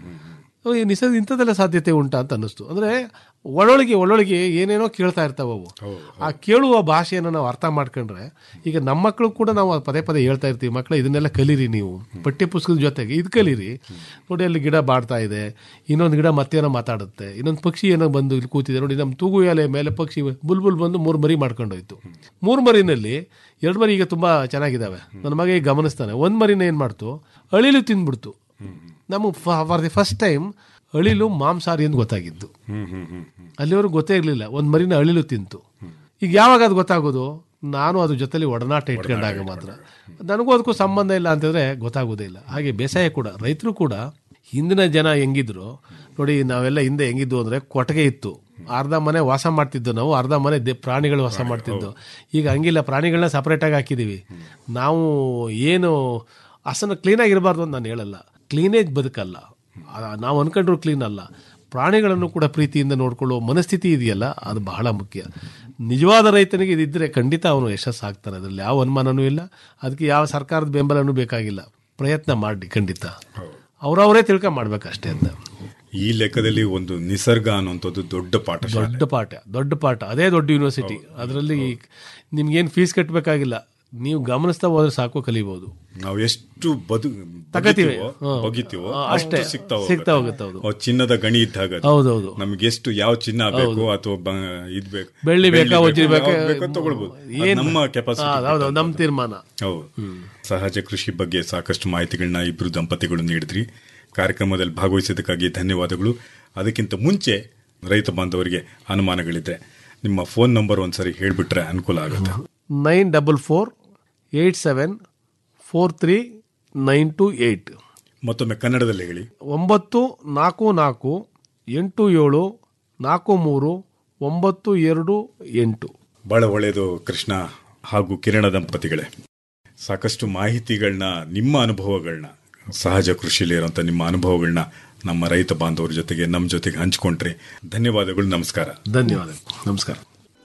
ಓ, ಈ ನಿಸರ್ಗ ಇಂಥದ್ದೆಲ್ಲ ಸಾಧ್ಯತೆ ಉಂಟಾ ಅಂತ ಅನ್ನಿಸ್ತು ಅಂದ್ರೆ ಒಳೊಳಗೆ ಒಳೊಳಗೆ ಏನೇನೋ ಕೇಳ್ತಾ ಇರ್ತಾವ ಅವು ಆ ಕೇಳುವ ಭಾಷೆಯನ್ನು ನಾವು ಅರ್ಥ ಮಾಡ್ಕೊಂಡ್ರೆ ಈಗ ನಮ್ಮ ಮಕ್ಕಳು ಕೂಡ ನಾವು ಪದೇ ಪದೇ ಹೇಳ್ತಾ ಇರ್ತೀವಿ ಮಕ್ಕಳು ಇದನ್ನೆಲ್ಲ ಕಲೀರಿ ನೀವು ಪಠ್ಯ ಪುಸ್ತಕದ ಜೊತೆಗೆ ಇದು ಕಲೀರಿ ನೋಡಿ ಅಲ್ಲಿ ಗಿಡ ಬಾಡ್ತಾ ಇದೆ ಇನ್ನೊಂದು ಗಿಡ ಮತ್ತೇನೋ ಮಾತಾಡುತ್ತೆ ಇನ್ನೊಂದು ಪಕ್ಷಿ ಏನೋ ಬಂದು ಇಲ್ಲಿ ಕೂತಿದೆ ನೋಡಿ ನಮ್ಮ ತೂಗು ಎಲೆ ಮೇಲೆ ಪಕ್ಷಿ ಬುಲ್ಬುಲ್ ಬಂದು ಮೂರು ಮರಿ ಮಾಡ್ಕೊಂಡೋಯ್ತು ಮೂರು ಮರಿನಲ್ಲಿ ಎರಡು ಮರಿ ಈಗ ತುಂಬಾ ಚೆನ್ನಾಗಿದ್ದಾವೆ ನನ್ನ ಮಗ ಈಗ ಗಮನಿಸ್ತಾನೆ ಒಂದು ಮರಿನ ಏನು ಮಾಡ್ತು ಅಳಿಲು ತಿಂದ್ಬಿಡ್ತು ನಮಗೆ ಫಾರ್ ದಿ ಫಸ್ಟ್ ಟೈಮ್ ಅಳಿಲು ಮಾಂಸಾಹಾರಿ ಅಂತ ಗೊತ್ತಾಗಿದ್ದು ಅಲ್ಲಿವರೆಗೂ ಗೊತ್ತೇ ಇರಲಿಲ್ಲ ಒಂದು ಮರಿನ ಅಳಿಲು ತಿಂತು ಈಗ ಯಾವಾಗ ಅದು ಗೊತ್ತಾಗೋದು ನಾನು ಅದ್ರ ಜೊತೆಲಿ ಒಡನಾಟ ಇಟ್ಕೊಂಡಾಗ ಮಾತ್ರ ನನಗೂ ಅದಕ್ಕೂ ಸಂಬಂಧ ಇಲ್ಲ ಅಂತಂದ್ರೆ ಗೊತ್ತಾಗೋದೇ ಇಲ್ಲ ಹಾಗೆ ಬೇಸಾಯ ಕೂಡ ರೈತರು ಕೂಡ ಹಿಂದಿನ ಜನ ಹೆಂಗಿದ್ರು ನೋಡಿ ನಾವೆಲ್ಲ ಹಿಂದೆ ಹೆಂಗಿದ್ವು ಅಂದ್ರೆ ಕೊಟ್ಟಿಗೆ ಇತ್ತು ಅರ್ಧ ಮನೆ ವಾಸ ಮಾಡ್ತಿದ್ದು ನಾವು ಅರ್ಧ ಮನೆ ದೆ- ಪ್ರಾಣಿಗಳು ವಾಸ ಮಾಡ್ತಿದ್ದು ಈಗ ಹಂಗಿಲ್ಲ ಪ್ರಾಣಿಗಳನ್ನ ಸಪರೇಟಾಗಿ ಹಾಕಿದೀವಿ ನಾವು ಏನು ಹಸನ ಕ್ಲೀನಾಗಿ ಇರಬಾರ್ದು ಅಂತ ನಾನು ಹೇಳಲ್ಲ ಕ್ಲೀನೇಜ್ ಬದುಕಲ್ಲ ಆ, ನಾವು ಅನ್ಕೊಂಡ್ರು ಕ್ಲೀನ್ ಅಲ್ಲ ಪ್ರಾಣಿಗಳನ್ನು ಕೂಡ ಪ್ರೀತಿಯಿಂದ ನೋಡ್ಕೊಳ್ಳೋ ಮನಸ್ಥಿತಿ ಇದೆಯಲ್ಲ ಅದು ಬಹಳ ಮುಖ್ಯ ನಿಜವಾದ ರೈತನಿಗೆ ಇದಿದ್ರೆ ಖಂಡಿತ ಅವನು ಯಶಸ್ಸಾಗ್ತಾನೆ ಅದರಲ್ಲಿ ಯಾವ ಅನುಮಾನನೂ ಇಲ್ಲ ಅದಕ್ಕೆ ಯಾವ ಸರ್ಕಾರದ ಬೆಂಬಲನೂ ಬೇಕಾಗಿಲ್ಲ ಪ್ರಯತ್ನ ಮಾಡಿ ಖಂಡಿತ ಅವರವರೇ ತಿಳ್ಕೊಂಡ್ ಮಾಡ್ಬೇಕಷ್ಟೇ ಅಂತ ಈ ಲೆಕ್ಕದಲ್ಲಿ ಒಂದು ನಿಸರ್ಗ ಅನ್ನುವಂಥದ್ದು ದೊಡ್ಡ ಪಾಠ ದೊಡ್ಡ ಪಾಠ ದೊಡ್ಡ ಪಾಠ ಅದೇ ದೊಡ್ಡ ಯೂನಿವರ್ಸಿಟಿ ಅದರಲ್ಲಿ ನಿಮ್ಗೇನು ಫೀಸ್ ಕಟ್ಟಬೇಕಾಗಿಲ್ಲ ನೀವು ಗಮನಿಸ್ತಾ ಹೋದ್ರೆ ಸಾಕು ಕಲಿಬಹುದು ನಾವು ಎಷ್ಟು ಬದು ತಗತೀವಿ. ಬದುಕ್ತೀವೋ, ಹ್ಮ್. ಬಗಿತೀವೋ ಆ, ಅಷ್ಟು ಅಷ್ಟೇ. ಸಿಗ್ತಾ ಸಿಗ್ತಾ ಹೋಗುತ್ತೆ. ಹೋಗುತ್ತೆ, ಹೌದು. ಅವು ಚಿನ್ನದ ಗಣಿ ಇದ್ದಾಗ ಅದು. ಹೌದೌದು. ನಮ್ಗೆ ಎಷ್ಟು ಯಾವ ಚಿನ್ನ ಬೇಕು ಹೌದು. ಅಥವಾ ಬ- ಇದ್ ಬೇಕು ಬೆಳ್ಳಿ ಬೇಕಾ ವಜ್ರ ಬೇಕಾ ಯಾವ್ದು ಬೇಕೋ ತಗೊಳ್ಬೋದು ಅದು ಏನ್- ನಮ್ಮ ಹಾ, ಕೆಪಾಸಿಟಿ ಹೌದು ನಮ್ಮ ತೀರ್ಮಾನ ಹೌದು ಸಹಜ ಕೃಷಿ ಬಗ್ಗೆ ಸಾಕಷ್ಟು ಮಾಹಿತಿಗಳನ್ನ ಇಬ್ರು ದಂಪತಿಗಳು ನೀಡಿದ್ರಿ ಕಾರ್ಯಕ್ರಮದಲ್ಲಿ ಭಾಗವಹಿಸಿದ್ದಕ್ಕಾಗಿ ಧನ್ಯವಾದಗಳು ಅದಕ್ಕಿಂತ ಮುಂಚೆ ರೈತ ಬಾಂಧವರಿಗೆ ಅನುಮಾನಗಳಿದ್ರೆ ನಿಮ್ಮ ಫೋನ್ ನಂಬರ್ ಒಂದ್ಸರಿ ಹೇಳ್ಬಿಟ್ರೆ ಅನುಕೂಲ ಆಗುತ್ತೆ nine double four eight seven four three nine two eight ಮತ್ತೊಮ್ಮೆ ಕನ್ನಡದಲ್ಲಿ ಹೇಳಿ ಒಂಬತ್ತು ನಾಲ್ಕು ನಾಲ್ಕು ಎಂಟು ಏಳು ನಾಲ್ಕು ಮೂರು ಒಂಬತ್ತು ಎರಡು ಎಂಟು ಬಹಳ ಒಳ್ಳೆಯದು ಕೃಷ್ಣ ಹಾಗೂ ಕಿರಣ ದಂಪತಿಗಳೇ ಸಾಕಷ್ಟು ಮಾಹಿತಿಗಳನ್ನ ನಿಮ್ಮ ಅನುಭವಗಳನ್ನ ಸಹಜ ಕೃಷಿಯಲ್ಲಿ ಇರುವಂಥ ನಿಮ್ಮ ಅನುಭವಗಳನ್ನ ನಮ್ಮ ರೈತ ಬಾಂಧವರ ಜೊತೆಗೆ ನಮ್ಮ ಜೊತೆಗೆ ಹಂಚಿಕೊಂಡ್ರಿ ಧನ್ಯವಾದಗಳು ನಮಸ್ಕಾರ ಧನ್ಯವಾದ ನಮಸ್ಕಾರ